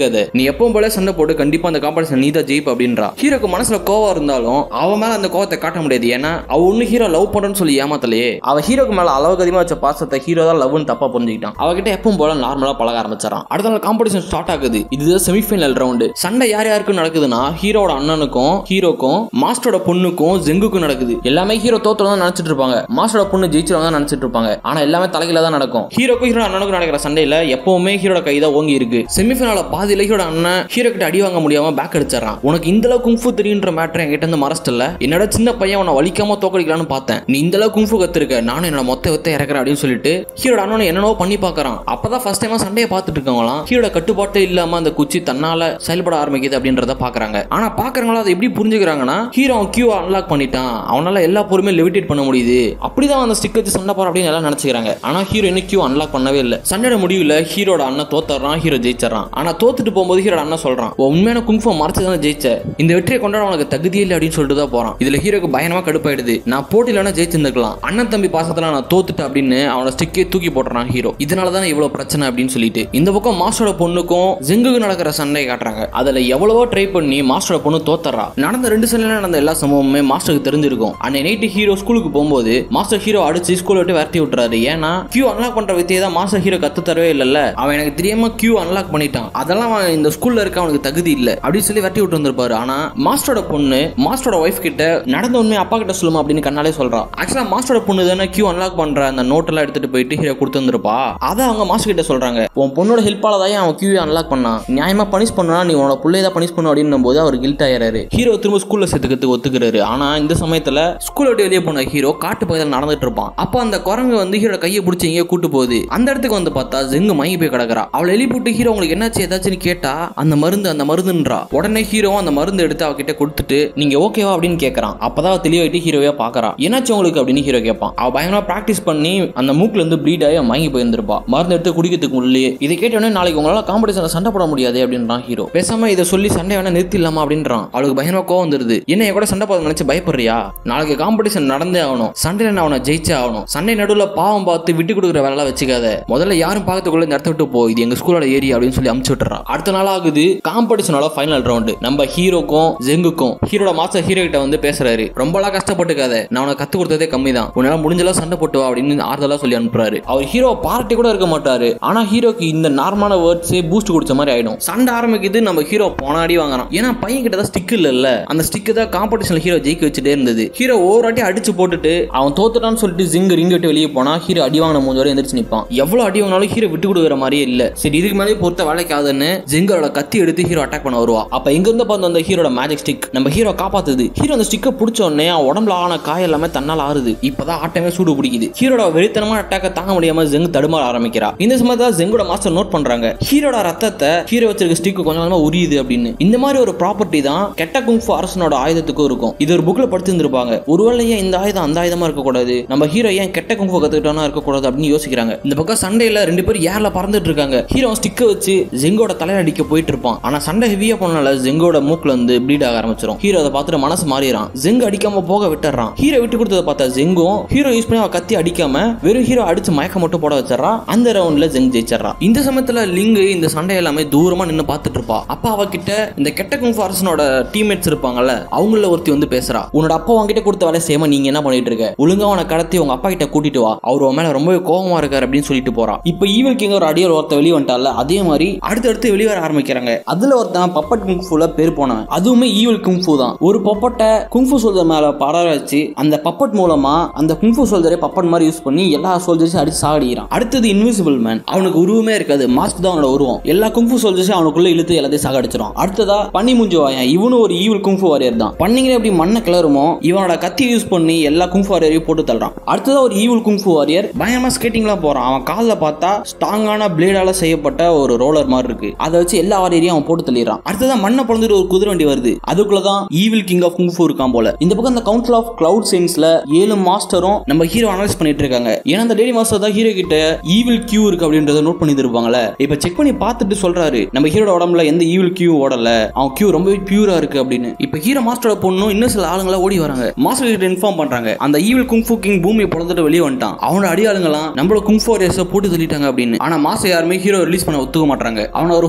இருக்காது நீ எப்பவும் போல சண்டை போட்டு கண்டிப்பா அந்த காம்படிஷன் நீ தான் ஜெயிப்ப அப்படின்றா ஹீரோக்கு மனசுல கோவம் இருந்தாலும் அவன் மேல அந்த கோவத்தை காட்ட முடியாது ஏன்னா அவ ஒண்ணு ஹீரோ லவ் பண்றேன்னு சொல்லி ஏமாத்தலையே அவ ஹீரோக்கு மேல அளவுக்கு அதிகமா வச்ச பாசத்தை ஹீரோ தான் லவ்னு தப்பா புரிஞ்சுக்கிட்டான் அவகிட்ட எப்பவும் போல நார்மலா பழக ஆரம்பிச்சாரான் அடுத்த நாள் காம்படிஷன் ஸ்டார்ட் ஆகுது இதுதான் செமிஃபைனல் ரவுண்டு சண்டை யார் யாருக்கு நடக்குதுன்னா ஹீரோட அண்ணனுக்கும் ஹீரோக்கும் மாஸ்டரோட பொண்ணுக்கும் ஜெங்குக்கும் நடக்குது எல்லாமே ஹீரோ தோத்துறதா நினைச்சிட்டு இருப்பாங்க மாஸ்டரோட பொண்ணு ஜெயிச்சிருவாங்க தான் நினைச்சிட்டு இருப்பாங்க ஆனா எல்லாமே தலைகீழ தான் நடக்கும் ஹீரோக்கும் ஹீரோ அண்ணனுக்கும் நடக்கிற சண்டையில எப்பவுமே ஹீரோட கை தான் ஓங்கி இருக்கு செமிஃபைனல பாதியில ஹீரோட அண்ணன் ஹீரோ கிட்ட அடி வாங்க முடியாம பேக் அடிச்சிடறான் உனக்கு இந்த அளவுக்கு குங்ஃபு தெரியுன்ற மேட்டர் என்கிட்ட இருந்து மறச்சிட்டல என்னோட சின்ன பையன் உன்னை வலிக்காம தோக்கடிக்கலாம்னு பார்த்தேன் நீ இந்த அளவுக்கு குங்ஃபு கத்துருக்க நானும் என்னோட மொத்த வித்த இறக்குறேன் அப்படின்னு சொல்லிட்டு ஹீரோட அண்ணனை என்னென்னவோ பண்ணி பார்க்கறான் அப்பதான் ஃபர்ஸ்ட் டைமா சண்டையை பார்த்துட்டு இருக்கவங்களாம் ஹீரோட கட்டுப்பாட்டே இல்லாம அந்த குச்சி தன்னால செயல்பட ஆரம்பிக்குது அப்படின்றத பாக்குறாங்க ஆனா பாக்குறவங்களா அதை எப்படி புரிஞ்சுக்கிறாங்கன்னா ஹீரோ அவன் கியூ அன்லாக் பண்ணிட்டான் அவனால எல்லா பொருளுமே லெவிடேட் பண்ண முடியுது அப்படிதான் அந்த ஸ்டிக் வச்சு சண்டை போற அப்படின்னு எல்லாம் நினைச்சுக்கிறாங்க ஆனா ஹீரோ இன்னும் கியூ அன்லாக் பண்ணவே இல்லை சண்டையோட முடிவுல ஹீரோட அண்ணன் தோத்துறான் ஹீரோ ஜெயிச்சிடறான் ஆனா தோத்துட்டு போகும்போது ஹீரோட அண்ணன் சொல்றான் "உன் உண்மையான குங்ஃபோ மறைச்சு தானே ஜெயிச்ச இந்த வெற்றியை கொண்டாட உனக்கு தகுதியே இல்லை அப்படின்னு சொல்லிட்டு தான் போறான் இதுல ஹீரோக்கு பயங்கரமா கடுப்பாயிடுது நான் போட்டியில ஜெயிச்சிருந்துருக்கலாம் அண்ணன் தம்பி பாசத்துல நான் தோத்துட்டேன் அப்படின்னு அவனோட ஸ்டிக்கே தூக்கி போடுறான் ஹீரோ இதனால தான் இவ்வளவு பிரச்சனை அப்படின்னு சொல்லிட்டு இந்த பக்கம் மாஸ்டரோட பொண்ணுக்கும் ஜெங்குக்கு நடக்கிற சண்டை காட்டுறாங்க அதுல எவ்வளவோ ட்ரை பண்ணி மாஸ்டரோட பொண்ணு தோத்துறா நடந்த ரெண்டு சண்டையில நடந்த எல்லா சம்பவமுமே மாஸ்டருக்கு தெரிஞ்சிருக்கும் அன்னை நைட்டு ஹீரோ ஸ்கூலுக்கு போகும்போது மாஸ்டர் ஹீரோ அடிச்சு ஸ்கூல் விட்டு விரட்டி விட்டுறாரு ஏன்னா கியூ அன்லாக் பண்ற வித்தியை தான் மாஸ்டர் ஹீரோ கத்து தரவே இல்லைல்ல அவன் எனக்கு தெரியாம கியூ அன்லாக் பண்ணிட்டான் அதெல்லாம் அவன் இந்த ஸ்கூல்ல இருக்க அவனுக்கு தகுதி இல்ல அப்படின்னு சொல்லி விரட்டி விட்டு வந்திருப்பாரு ஆனா மாஸ்டரோட பொண்ணு மாஸ்டரோட ஒய்ஃப் கிட்ட நடந்த உண்மை அப்பா கிட்ட சொல்லுமா அப்படின்னு கண்ணாலே சொல்றா ஆக்சுவலா மாஸ்டரோட பொண்ணு தானே கியூ அன்லாக் பண்ற அந்த நோட் எல்லாம் எடுத்துட்டு போயிட்டு ஹீரோ கொடுத்து வந்திருப்பா அதை அவங்க மாஸ்டர் கிட்ட சொல்றாங்க உன் பொண்ணோட ஹெல்ப்பால தான் அவன் கியூ அன்லாக் பண்ணான் நியாயமா பனிஷ் பண்ணா நீ உனோட பிள்ளைய தான் பனிஷ் பண்ண அப்படின்னும் போது அவர் கில்ட் ஆயிராரு ஹீரோ திரும்ப ஸ்கூல்ல சேர்த்துக்கிறதுக்கு ஒத்துக்கிறாரு ஆனா இந்த சமயத்துல ஸ்கூல் விட்டு வெளியே போன ஹீரோ காட்டு பகுதியில் நடந்துட்டு இருப்பான் அப்ப அந்த குரங்கு வந்து ஹீரோ கையை பிடிச்சி எங்கேயோ கூட்டு போகுது அந்த இடத்துக்கு வந்து பார்த்தா ஜெங்கு மயங்கி போய் கிடக்குறா அவளை எழுப்பிட்டு ஹீரோ உங்களுக்கு என்னாச்சு ஏதாச்சும் கேட்டா அந்த மருந்து அந்த மருந்துன்றா உடனே ஹீரோ அந்த மருந்து எடுத்து அவகிட்ட கொடுத்துட்டு நீங்க ஓகேவா அப்படின்னு கேட்கறான் அப்பதான் அவ தெளிவாயிட்டு ஹீரோவே பாக்குறா என்னாச்சு உங்களுக்கு அப்படின்னு ஹீரோ கேட்பான் அவ பயங்கரமா பிராக்டிஸ் பண்ணி அந்த மூக்குல இருந்து ப்ளீட் ஆகி அவ மயங்கி போயிருந்திருப்பா மருந்து எடுத்து குடிக்கிறதுக்கு உள்ளே இதை கேட்டோடனே நாளைக்கு உங்களால காம்படிஷன்ல சண்டை போட முடியாது அப்படின்றான் ஹீரோ பேசாம இதை சொல்லி சண்டை வேணா நிறுத்திடலாமா அப்படின்றான் அவளுக்கு பயங்கரமா கோவம் வந்துருது என்ன என் கூட சண்டை போட நினைச்சு பயப்படுறியா நாளைக்கு காம்படிஷன் நடந்தே ஆகணும் சண்டையில நான் அவனை ஜெயிச்சே ஆகணும் சண்டை நடுவுல பாவம் பார்த்து விட்டு கொடுக்குற வேலை வச்சுக்காத முதல்ல யாரும் பார்க்கறதுக்குள்ள இந்த இடத்த விட்டு போ இது எங்க ஸ்கூலோட ஏரியா அப்படின்னு சொல்லி அமுச்சு விட்டுறான் அடுத்த நாள் ஆகுது காம்படிஷனோட ஃபைனல் ரவுண்டு நம்ம ஹீரோக்கும் ஜெங்குக்கும் ஹீரோட மாஸ்டர் ஹீரோ கிட்ட வந்து பேசுறாரு ரொம்பலாம் கஷ்டப்பட்டுக்காத நான் உனக்கு கத்து கொடுத்ததே கம்மி தான் உன்னால முடிஞ்சளவு சண்டை போட்டு வா அப்படின்னு ஆறுதலா சொல்லி அனுப்புறாரு அவர் ஹீரோ பார்ட்டி கூட இருக்க மாட்டாரு ஆனா ஹீரோக்கு இந்த நார்மலான வேர்ட்ஸே பூஸ்ட் குடிச்ச மாதிரி ஆயிடும் சண்டை ஆரம்பிக்குது நம்ம ஹீரோ போனாடி வாங்குறான் ஏன்னா பையன் கிட்ட தான் ஸ்டிக் இல்ல அந்த ஸ்டிக் தான் காம்படிஷன்ல ஹீரோ ஜெயிக்க வச்சுட்டே இருந்தது ஹீரோ ஒவ்வொரு வாட்டி அடிச்சு போட்டுட்டு அவன் தோத்துட்டான்னு சொல்லிட்டு ஜிங்கு ரிங் விட்டு வெளியே போனா ஹீரோ அடி வாங்கின மூஞ்சோட எந்திரிச்சு நிப்பான் எவ்வளவு அடி வாங்கினாலும் ஹீரோ விட்டு கொடுக்குற மாதிரியே இல்ல சரி இதுக்கு மேலே பொறுத்த வேலைக்கு ஆகுதுன்னு ஜிங்கரோட கத்தி எடுத்து ஹீரோ அட்டாக் பண்ண வருவா அப்ப எங்க இருந்து பார்த்து அந்த ஹீரோட மேஜிக் ஸ்டிக் நம்ம ஹீரோ காப்பாத்துது ஹீரோ அந்த ஸ்டிக்கை பிடிச்ச உடனே அவன் உடம்புல ஆன காயம் எல்லாமே தன்னால ஆறுது இப்பதான் ஆட்டமே சூடு பிடிக்குது ஹீரோட வெறித்தனமான அட்டாக்க தாங்க முடியாம ஜெங்கு தடுமாற ஆரம்பிக்கிறா இந்த சமயத்துல ஜெங்கோட மாஸ்டர் நோட் பண்றாங்க ஹீரோட ரத்தத்தை ஹீரோ வச்சிருக்க ஸ்டிக் கொஞ்சம் கொஞ்சமா உரியுது அப்படின்னு இந்த மாதிரி ஒரு ப்ராப்பர்ட்டி தான் கெட்ட குங்ஃபு அரசனோட ஆயுதத்துக்கும் இருக்கும் இது ஒரு புக்ல படிச்சிருந்திருப்பாங்க ஒருவேளை ஏன் இந்த ஆயுதம் அந்த ஆயுதமா இருக்கக்கூடாது நம்ம ஹீரோ ஏன் கெட்ட குங்ஃபு கத்துக்கிட்டானா இருக்கக்கூடாது அப்படின்னு யோசிக்கிறாங்க இந்த பக்கம் சண்டையில ரெண்டு பேரும் ஏர்ல பறந்துட்டு இருக்காங்க ஹீரோ ஸ்டிக்கை வச்சு ஜெங்கோட தலையில அடிக்க போயிட்டு இருப்பான் ஆனா சண்டை ஹெவியா போனால ஜெங்கோட மூக்குல இருந்து ப்ளீட் ஆக ஆரம்பிச்சிடும் ஹீரோ அதை பார்த்துட்டு மனசு மாறிடுறான் ஜெங்கு அடிக்காம போக விட்டுறான் ஹீரோ விட்டு கொடுத்ததை பார்த்தா ஜெங்கும் ஹீரோ யூஸ் பண்ணி அவ கத்தி அடிக்காம வெறும் ஹீரோ அடிச்சு மயக்க மட்டும் போட வச்சிடறான் அந்த ரவுண்ட்ல ஜெங் ஜெயிச்சிடறா இந்த சமயத்துல லிங்கு இந்த சண்டை எல்லாமே தூரமா நின்னு பார்த்துட்டு இருப்பா அப்பா அவகிட்ட இந்த கெட்ட குங் ஃபாரஸ்டனோட டீம்மேட்ஸ் இருப்பாங்கல்ல அவங்கள ஒருத்தி வந்து பேசுறா உன்னோட அப்பா உங்ககிட்ட கொடுத்த வேலை சேம நீங்க என்ன பண்ணிட்டு இருக்க ஒழுங்கா அவனை கடத்தி உங்க அப்பா கிட்ட கூட்டிட்டு வா அவர் உன் மேல ரொம்பவே கோபமா இருக்காரு அப்படின்னு சொல்லிட்டு போறா இப்போ ஈவல் கிங் ஒரு அடியோர் ஒருத்த வெளியே வந்துட்டால அதே மாதிரி அடுத்தடுத்து வெளியே வர ஆரம்பிக்கிறாங்க அதுல ஒருத்தன் பப்பட் குங்ஃபுல பேர் போனவன் அதுவுமே ஈவல் குங்ஃபு தான் ஒரு பப்பட்டை குங்ஃபு சோல்ஜர் மேல படர வச்சு அந்த பப்பட் மூலமா அந்த குங்ஃபு சோல்ஜரை பப்பட் மாதிரி யூஸ் பண்ணி எல்லா சோல்ஜர்ஸும் அடிச்சு சாகடிக்கிறான் அடுத்தது இன்விசிபிள் மேன் அவனுக்கு உருவமே இருக்காது மாஸ்க் தான் அவனோட உருவம் எல்லா குங்ஃபு சோல்ஜர்ஸும் அவனுக்குள்ள இழுத்து எல்லாத்தையும் சாகடிச்சிடும் அடுத்ததா பன்னி முஞ்சு வாயன் இவனும் ஒரு ஈவில் குங்ஃபு வாரியர் தான் பண்ணிங்களே எப்படி மண்ணை கிளறுமோ இவனோட கத்தி யூஸ் பண்ணி எல்லா குங்ஃபு வாரியரையும் போட்டு தள்ளுறான் அடுத்ததா ஒரு ஈவில் குங்ஃபு வாரியர் பயங்கரமா ஸ்கேட்டிங்லாம் போறான் அவன் காலில் பார்த்தா ஸ்ட்ராங்கான பிளேடால செய்யப்பட்ட ஒரு ரோலர் மாதிரி இருக்கு அதை வச்சு எல்லா வாரியரையும் அவன் போட்டு தள்ளிடுறான் அடுத்ததான் மண்ணை பிறந்துட்டு ஒரு குதிரை வண்டி வருது அதுக்குள்ளதான் ஈவில் கிங் ஆஃப் குங்ஃபு இருக்கான் போல இந்த பக்கம் இந்த கவுன்சில் ஆஃப் கிளவுட் சயின்ஸ்ல ஏழு மாஸ்டரும் நம்ம ஹீரோ அனலைஸ் பண்ணிட்டு இருக்காங்க ஏன்னா அந்த டெய்லி மாஸ்டர் தான் ஹீரோ கிட்ட ஈவில் கியூ இருக்கு அப்படின்றத நோட் பண்ணி இருப்பாங்கல்ல இப்ப செக் பண்ணி பார்த்துட்டு சொல்றாரு நம்ம ஹீரோட உடம்புல எந்த ஈவில் கியூ ஓடல அவன் கியூ ரொம்பவே பியூரா இருக்கு அப்படின்னு இப்ப ஹீரோ மாஸ்டரோட பொண்ணும் இன்னும் சில ஆளுங்களா ஓடி வராங்க மாஸ்டர் கிட்ட இன்ஃபார்ம் பண்றாங்க அந்த ஈவில் குங்ஃபு கிங் பூமியை பிறந்துட்டு வெளியே வந்துட்டான் அவனோட அடியாளுங்களாம் நம்மள குங்ஃபு வாரியர்ஸை போட்டு தள்ளிட்டாங்க அப்படின்னு ஆனா மாஸ்டர் யாருமே ஹீரோ ரிலீஸ் பண்ண ஒத்துக்க மாட்டாங்க அவனை ஒரு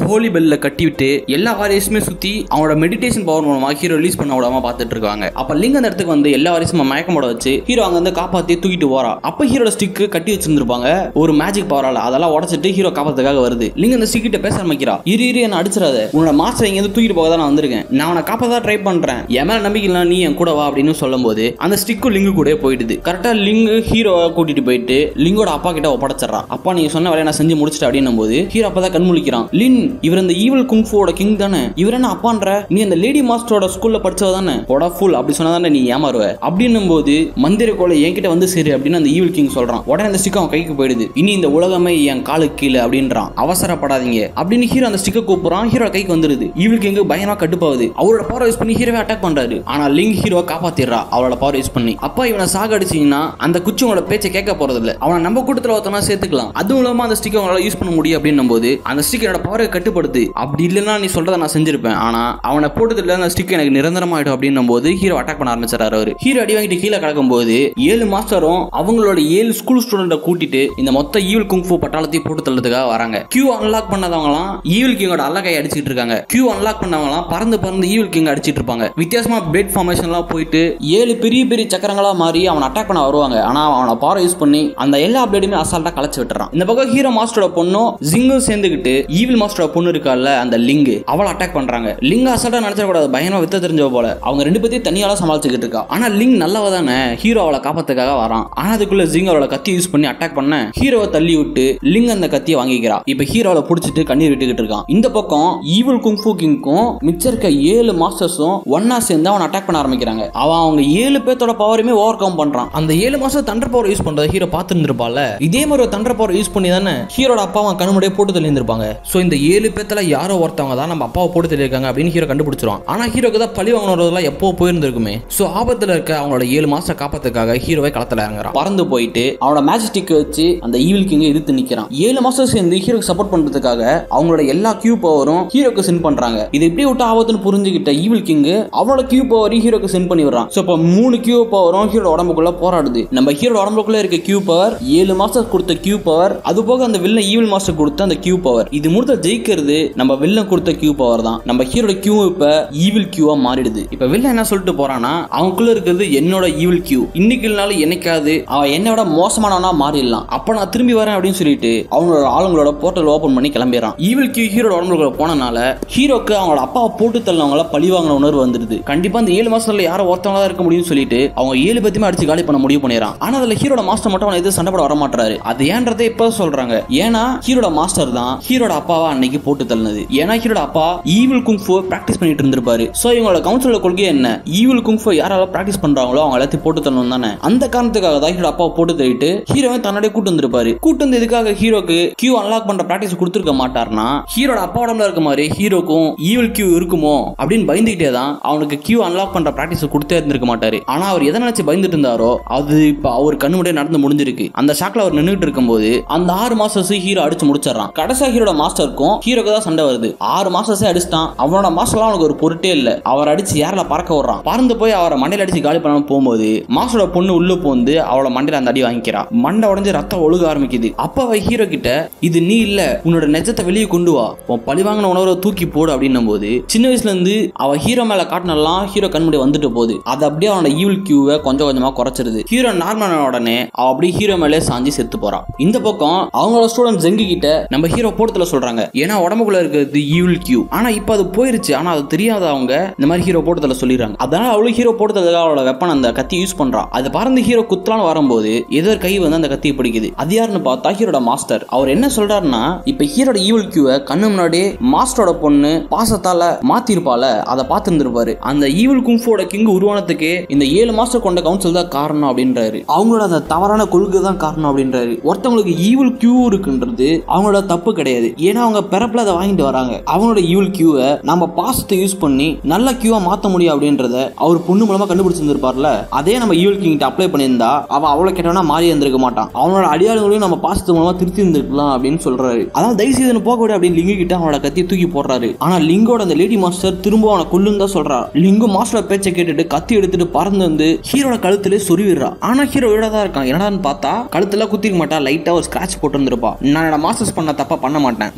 ஹோலி பெல்ல கட்டி விட்டு எல்லா வாரியஸுமே சுத்தி அவனோட மெடிடேஷன் பவர் மூலமா ஹீரோ ரிலீஸ் பண்ண விடாம பார்த்துட்டு இருக்காங்க அப்ப லிங்க் அந்த இடத்துக்கு வந்து எல்லா வாரியஸும் மயக்கம் போட வச்சு ஹீரோ அங்க வந்து காப்பாத்தி தூக்கிட்டு போறா அப்ப ஹீரோட ஸ்டிக் கட்டி வச்சிருந்திருப்பாங்க ஒரு மேஜிக் பவரால அதெல்லாம் உடச்சிட்டு ஹீரோ காப்பாத்துக்காக வருது லிங்க் அந்த ஸ்டிக் கிட்ட பேச ஆரம்பிக்கிறா இரு இரு என்ன அடிச்சிடாத உன்னோட மாஸ்டர் இங்க இருந்து தூக்கிட்டு போக தான் நான் வந்திருக்கேன் நான் அவனை காப்பாத்தா ட்ரை பண்றேன் என் மேல நம்பிக்கை இல்ல நீ என் கூட வா அப்படின்னு சொல்லும்போது அந்த ஸ்டிக்கும் லிங்கு கூட போயிடுது கரெக்டா லிங்கு ஹீரோவை கூட்டிட்டு போயிட்டு லிங்கோட அப்பா கிட்ட ஒப்படைச்சிடறான் அப்பா நீங்க சொன்ன வேலையை நான் செஞ்சு முடிச்சிட்டேன் அப்படின்னும் போது ஹீரோ அப்பதான் கண் முழிக்கிறான் லின் இவர் இந்த ஈவல் குங்ஃபுவோட கிங் தானே இவர் என்ன அப்பான்ற நீ அந்த லேடி மாஸ்டரோட ஸ்கூல்ல படிச்சவ தானே போடா ஃபுல் அப்படி சொன்னா தானே நீ ஏமாறுவ அப்படின்னும் போது மந்திர கோலை என்கிட்ட வந்து சரி அப்படின்னு அந்த ஈவில் கிங் சொல்றான் உடனே அந்த ஸ்டிக் அவன் கைக்கு போயிடுது இனி இந்த உலகமே என் காலுக்கு கீழே அப்படின்றான் அவசரப்படாதீங்க அப்படின்னு ஹீரோ அந்த ஸ்டிக்கை கூப்பிடுறான் ஹீரோ கைக்கு வந்துருது ஈவில் கிங் பயங்கரமா கட்டுப்பாகுது அவரோட பவர் யூஸ் பண்ணி ஹீரோவை அட்டாக் பண்றாரு ஆனா லிங்க் ஹீரோவை காப்பாத்திடுறா அவளோட பவர் யூஸ் பண்ணி அப்பா இவனை சாக அடிச்சீங்கன்னா அந்த குச்சி உங்களோட பேச்சை கேட்க போறது இல்ல அவனை நம்ம கூட்டத்துல ஒருத்தனா சேர்த்துக்கலாம் அதுவும் இல்லாம அந்த ஸ்டிக்கை உங்களால யூஸ் பண்ண முடியும் அப்படின்னும் போது அந்த ஸ்டிக் என்னோட பவரை கட்டுப்படுத்து அப்படி இல்லைன்னா நீ சொல்றதை நான் செஞ்சிருப்பேன் ஆனா அவனை போட்டதுல அந்த ஸ்டிக் எனக்கு நிரந்தரமாயிடும் அப்படின்னும் போது ஹீரோ அட்டாக் பண்ண ஆரம்பிச்சாரு அவரு ஹீரோ அடி வாங்கிட்டு கீழே கிடக்கும் போது ஏழு மாஸ்டரும் அவங்களோட ஏழு ஸ்கூல் ஸ்டூடெண்ட்டை கூட்டிட்டு இந்த மொத்த ஈவில் குங்ஃபு பட்டாளத்தையும் போட்டு தள்ளதுக்காக வராங்க கியூ அன்லாக் பண்ணதவங்களாம் ஈவில் கிங்கோட அல்லகை அடிச்சிட்டு இருக்காங்க கியூ அன்லாக் பண்ணவங்களாம் பறந்து பறந்து ஈவில் கிங் அடிச்சிட்டு இருப்பாங்க வித்தியாசமா பிளேட் ஃபார்மேஷன்லாம் போயிட்டு ஏழு பெரிய பெரிய சக்கரங்களா மாறி அவன் அட்டாக் பண்ண வருவாங்க ஆனா அவனை பவர் யூஸ் பண்ணி அந்த எல்லா பிளேடுமே அசால்ட்டா கலைச்சு விட்டுறான் இந்த பக்கம் ஹீரோ மாஸ்டரோட பொண்ணும் ஜிங்கும் சேர்ந்துக்கிட்டு ஈவில் மாஸ்டரோட பொண்ணு இருக்கால அந்த லிங்க் அவளை அட்டாக் பண்றாங்க லிங் அசால்ட்டா நினைச்சிட கூடாது பயமா வித்த தெரிஞ்சவ போல அவங்க ரெண்டு பேத்தையும் தனியால சமாளிச்சுக்கிட்டு இருக்கா ஆனா லிங் நல்லவ தானே ஹீரோ அவளை காப்பாத்துக்காக வரான் ஆனா அதுக்குள்ள ஜிங் அவளோட கத்தி யூஸ் பண்ணி அட்டாக் பண்ண ஹீரோவை தள்ளி விட்டு லிங் அந்த கத்தியை வாங்கிக்கிறா இப்ப ஹீரோவை பிடிச்சிட்டு கண்ணீர் விட்டுக்கிட்டு இருக்கான் இந்த பக்கம் ஈவில் குங்ஃபு கிங்க்கும் மிச்சம் இருக்க ஏழு மாஸ்டர்ஸும் ஒன்னா சேர்ந்து அவன் அட்டாக் பண்ண ஆரம்பிக்கிறாங்க அவன் அவங்க ஏழு பேர்த்தோட பவருமே ஓவர் கம் பண்றான் அந்த ஏழு மாசம் தண்டர் பவர் யூஸ் பண்றத ஹீரோ பார்த்துருந்துருப்பால இதே மாதிரி ஒரு தண்டர் பவர் யூஸ் பண்ணி தானே ஹீரோட அப்பா அவன் கண்முடியே போட்டு தள்ளியிருந்திருப்பாங்க சோ இந்த ஏழு பேர்த்துல யாரோ ஒருத்தவங்க தான் நம்ம அப்பாவை போட்டு தள்ளியிருக்காங்க அப்படின்னு ஹீரோ கண்டுபிடிச்சிருவான் ஆனா ஹீரோக்கு தான் பழி வாங்கினதெல்லாம் எப்போ போயிருந்திருக்குமே சோ ஆபத்துல இருக்க அவங்களோட ஏழு மாசம் காப்பாத்துக்காக ஹீரோவை களத்துல இறங்குறான் பறந்து போயிட்டு அவனோட மேஜிஸ்டிக் வச்சு அந்த ஈவில் கிங்கை எதிர்த்து நிக்கிறான் ஏழு மாசம் சேர்ந்து ஹீரோக்கு சப்போர்ட் பண்றதுக்காக அவங்களோட எல்லா கியூ பவரும் ஹீரோக்கு சென்ட் பண்றாங்க இது எப்படி விட்டு ஆபத்துன்னு புரிஞ்சுக்கிட்ட ஈவில் கிங் அவளோட கியூ பவரையும் ஹீரோக்கு சென்ட் பண்ணி விடுறான் சோ இப்போ மூணு கியூ பவரும் ஹீரோட உடம்புக்குள்ள போராடுது நம்ம ஹீரோட உடம்புக்குள்ள இருக்க கியூ பவர் ஏழு மாசம் கொடுத்த கியூ பவர் அது போக அந்த வில்லன் ஈவில் மாஸ்டர் கொடுத்த அந்த கியூ பவர் இது மூணு ஜெயிக்கிறது நம்ம வில்லன் கொடுத்த கியூ பவர் தான் நம்ம ஹீரோட கியூ இப்ப ஈவில் கியூவா மாறிடுது இப்ப வில்லன் என்ன சொல்லிட்டு போறானா அவனுக்குள்ள இருக்கிறது என்னோட ஈவில் கியூ இன்னைக்கு இல்லனாலும் என்னைக்காவது அவன் என்னை விட மோசமானவனா மாறிடலாம் அப்ப நான் திரும்பி வரேன் அப்படின்னு சொல்லிட்டு அவங்களோட ஆளுங்களோட போர்ட்டல் ஓபன் பண்ணி கிளம்பிடுறான் ஈவில் கியூ ஹீரோட உடம்புக்குள்ள போனனால ஹீரோக்கு அவங்களோட அப்பாவை போட்டு தள்ளவங்கள பழி வாங்கின உணர்வு வந்துருது கண்டிப்பா இந்த ஏழு மாசத்துல யாரோ ஒருத்தவங்களா தான் இருக்க முடியும்னு சொல்லிட்டு அவங்க ஏழு பேத்தையுமே அடிச்சு காலி பண்ண முடிவு பண்ணிடுறான் ஆனா அதுல ஹீரோட மாஸ்டர் மட்டும் அவனை எதுவும் சண்டை போட வர மாட்டாரு அது ஏன்றதை இப்ப சொல்றாங்க ஏன்னா ஹீரோட மாஸ்டர் தான் ஹீரோட அப்பாவா அன்னைக்கு போட்டு தள்ளினது ஏன்னா ஹீரோட அப்பா ஈவில் குங்ஃபு பிராக்டிஸ் பண்ணிட்டு இருந்திருப்பாரு சோ இவங்களோட கவுன்சிலோட கொள்கை என்ன ஈவில் குங்ஃபு யாரால பிராக்டிஸ் பண்றாங்களோ அவங்க எல்லாத்தையும் போட்டு தள்ளணும் தானே அந்த காரணத்துக்காக தான் ஹீரோட அப்பாவை போட்டு தள்ளிட்டு ஹீரோவை தன்னோட கூட்டு வந்திருப்பாரு கூட்டு வந்து இதுக்காக ஹீரோக்கு கியூ அன்லாக் பண்ற பிராக்டிஸ் கொடுத்துருக்க மாட்டார்னா ஹீரோட அப்பா உடம்புல இருக்க மாதிரி ஹீரோக்கும் ஈவில் கியூ இருக்குமோ அப்படின்னு பயந்துகிட்டே தான் அவனுக்கு கியூ அன்லாக் பண்ற பிராக்டிஸ் கொடுத்தே இருந்திருக்க மாட்டாரு ஆனா அவர் எதை நினைச்சு பயந்துட்டு இருந்தாரோ அது இப்ப அவர் கண்ணு முன்னாடியே நடந்து முடிஞ்சிருக்கு அந்த ஷாக்ல அவர் நின்றுட்டு இருக்கும்போது அந்த ஆறு மாஸ்டர்ஸ் ஹீரோ அடிச்சு முடிச்சிடறான் கடைசியா ஹீரோட மாஸ்டருக்கும் ஹீரோக்கு தான் சண்டை வருது ஆறு மாஸ்டர்ஸே அடிச்சிட்டான் அவனோட மாஸ்டர்லாம் அவனுக்கு ஒரு பொருட்டே இல்ல அவர் அடிச்சு யாரில் பறக்க விடுறான் பறந்து போய் அவரை மண்டையில அடிச்சு காலி பண்ணாம போகும்போது மாஸ்டரோட பொண்ணு உள்ள போந்து அவளோட மண்டையில அந்த அடி வாங்கிக்கிறா மண்டை உடஞ்சு ரத்தம் ஒழுக ஆரம்பிக்குது அப்ப அவ ஹீரோ கிட்ட இது நீ இல்ல உன்னோட நெஜத்தை வெளியே கொண்டு வா உன் பழி வாங்கின உணர்வை தூக்கி போடு அப்படின்னும் போது சின்ன வயசுல இருந்து அவ ஹீரோ மேல காட்டினெல்லாம் ஹீரோ கண்முடி வந்துட்டு போகுது அது அப்படியே அவனோட ஈவில் கியூவை கொஞ்சம் கொஞ்சமா குறைச்சிருது ஹீரோ நார்மல் உடனே அவ அப்படியே ஹீரோ மேலே சாஞ்சி செத்து போறான் இந்த பக்கம் அவங்களோட ஸ்டூடெண்ட் ஜெங்கி கிட்ட நம்ம ஹீரோ போட்டத்துல சொல்றாங்க ஏன்னா உடம்புக்குள்ள இருக்கிறது ஈவில் கியூ ஆனா இப்ப அது போயிருச்சு ஆனா அது தெரியாத அவங்க இந்த மாதிரி ஹீரோ போட்டத்துல சொல்லிடுறாங்க அதனால அவளும் ஹீரோ போட்டதுல அவளோட வெப்பன் அந்த கத்தி யூஸ் பண்றா அது பறந்து ஹீரோ குத்தலான்னு வரும்போது ஏதோ ஒரு கை வந்து அந்த கத்தியை பிடிக்குது அது யாருன்னு பார்த்தா ஹீரோட மாஸ்டர் அவர் என்ன சொல்றாருன்னா இப்ப ஹீரோட ஈவில் கியூவை கண்ணு முன்னாடி மாஸ்டரோட பொண்ணு பாசத்தால மாத்திருப்பால அதை பார்த்துருந்துருப்பாரு அந்த ஈவில் குங்ஃபோட கிங் உருவானதுக்கு இந்த ஏழு மாஸ்டர் கொண்ட கவுன்சில் தான் காரணம் அப்படின்றாரு அவங்களோட அந்த தவறான கொள்கை தான் காரணம் அப்படின்றாரு ஒருத்தவங்களுக்கு ஈவில் கியூ இருக்குன்றது அவங்களோட தப்பு கிடையாது ஏன்னா அவங்க பிறப்புல அதை வாங்கிட்டு வராங்க அவங்களோட ஈவில் கியூவை நம்ம பாசத்தை யூஸ் பண்ணி நல்ல கியூவா மாத்த முடியும் அப்படின்றத அவர் பொண்ணு மூலமா கண்டுபிடிச்சிருந்திருப்பார்ல அதே நம்ம ஈவில் கிங் அப்ளை பண்ணியிருந்தா அவன் அவ்வளவு கெட்டவனா மாறி இருந்திருக்க மாட்டான் அவனோட அடியாளங்களையும் நம்ம பாசத்து மூலமா திருத்தி இருந்திருக்கலாம் அப்படின்னு சொல்றாரு அதான் தயவு செய்து போக விட அப்படின்னு லிங்கு கிட்ட அவனோட கத்தியை தூக்கி போடுறாரு ஆனா லிங்கோட அந்த லேடி மாஸ்டர் திரும்ப அவனை கொல்லுன்னு தான் சொல்றா லிங்கு மாஸ்டர் பேச்சை கேட்டுட்டு கத்தி எடுத்துட்டு பறந்து வந்து ஹீரோட கழுத்திலே சொருவிடுறா ஆனா ஹீரோ விட தான் இருக்கான் என்னடான்னு பார்த்தா கழுத்துல குத்திக்க மாட்டா லைட்டா ஒரு ஸ்கிராச் போட்டு இருந்திருப்பா நான் என்னோட மாஸ்டர்ஸ் பண்ண தப்பா பண்ண மாட்டேன் ஈவில்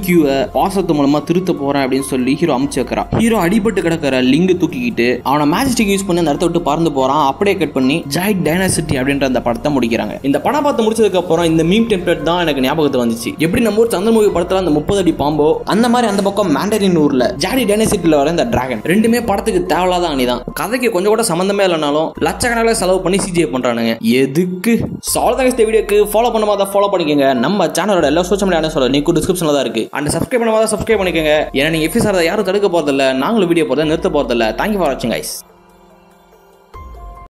கியூவை பாசத்து மூலமா திருத்த போறேன் அப்படின்னு சொல்லி ஹீரோ அமுச்சு வைக்கிறா ஹீரோ அடிபட்டு கிடக்கிற லிங்கு தூக்கிக்கிட்டு அவனை மேஜிஸ்டிக் யூஸ் பண்ணி அந்த இடத்த விட்டு பறந்து போறான் அப்படியே கட் பண்ணி ஜாயிட் டைனாசிட்டி அப்படின்ற அந்த படத்தை முடிக்கிறாங்க இந்த படம் பார்த்து முடிச்சதுக்கு அப்புறம் இந்த மீம் டெம்ப்ளேட் தான் எனக்கு ஞாபகத்து வந்துச்சு எப்படி நம்ம ஊர் சந்திரமுகி படத்துல அந்த முப்பது அடி பாம்போ அந்த மாதிரி அந்த பக்கம் மேண்டரின் ஊர்ல ஜாடி டைனாசிட்டில வர இந்த டிராகன் ரெண்டுமே படத்துக்கு தேவையில்லாத அணிதான் கதைக்கு கொஞ்சம் கூட சம்மந்தமே இல்லைனாலும் லட்சக்கணக்கில் செலவு பண்ணி சிஜிஐ பண்றானுங்க எதுக்கு சால்தான் இந்த வீடியோக்கு ஃபாலோ பண்ண மாதிரி ஃபாலோ பண்ணிக்கோங்க நம்ம சேனலோட எல்லா சோஷியல் மீடியா சொல்ல நீங்க டிஸ்கிரிப்ஷன்ல தான் இருக்கு அண்ட் சப்ஸ்கிரைப் பண்ண மாதிரி சப்ஸ்கிரைப் பண்ணிக்கோங்க ஏன்னா நீங்க எஃபிஸ் யாரும் தடுக்க போறதில்ல நாங்களும் வீடியோ போறதை நிறுத்த போறதில்ல தேங்க்யூ ஃபார் வாட்சிங் கைஸ்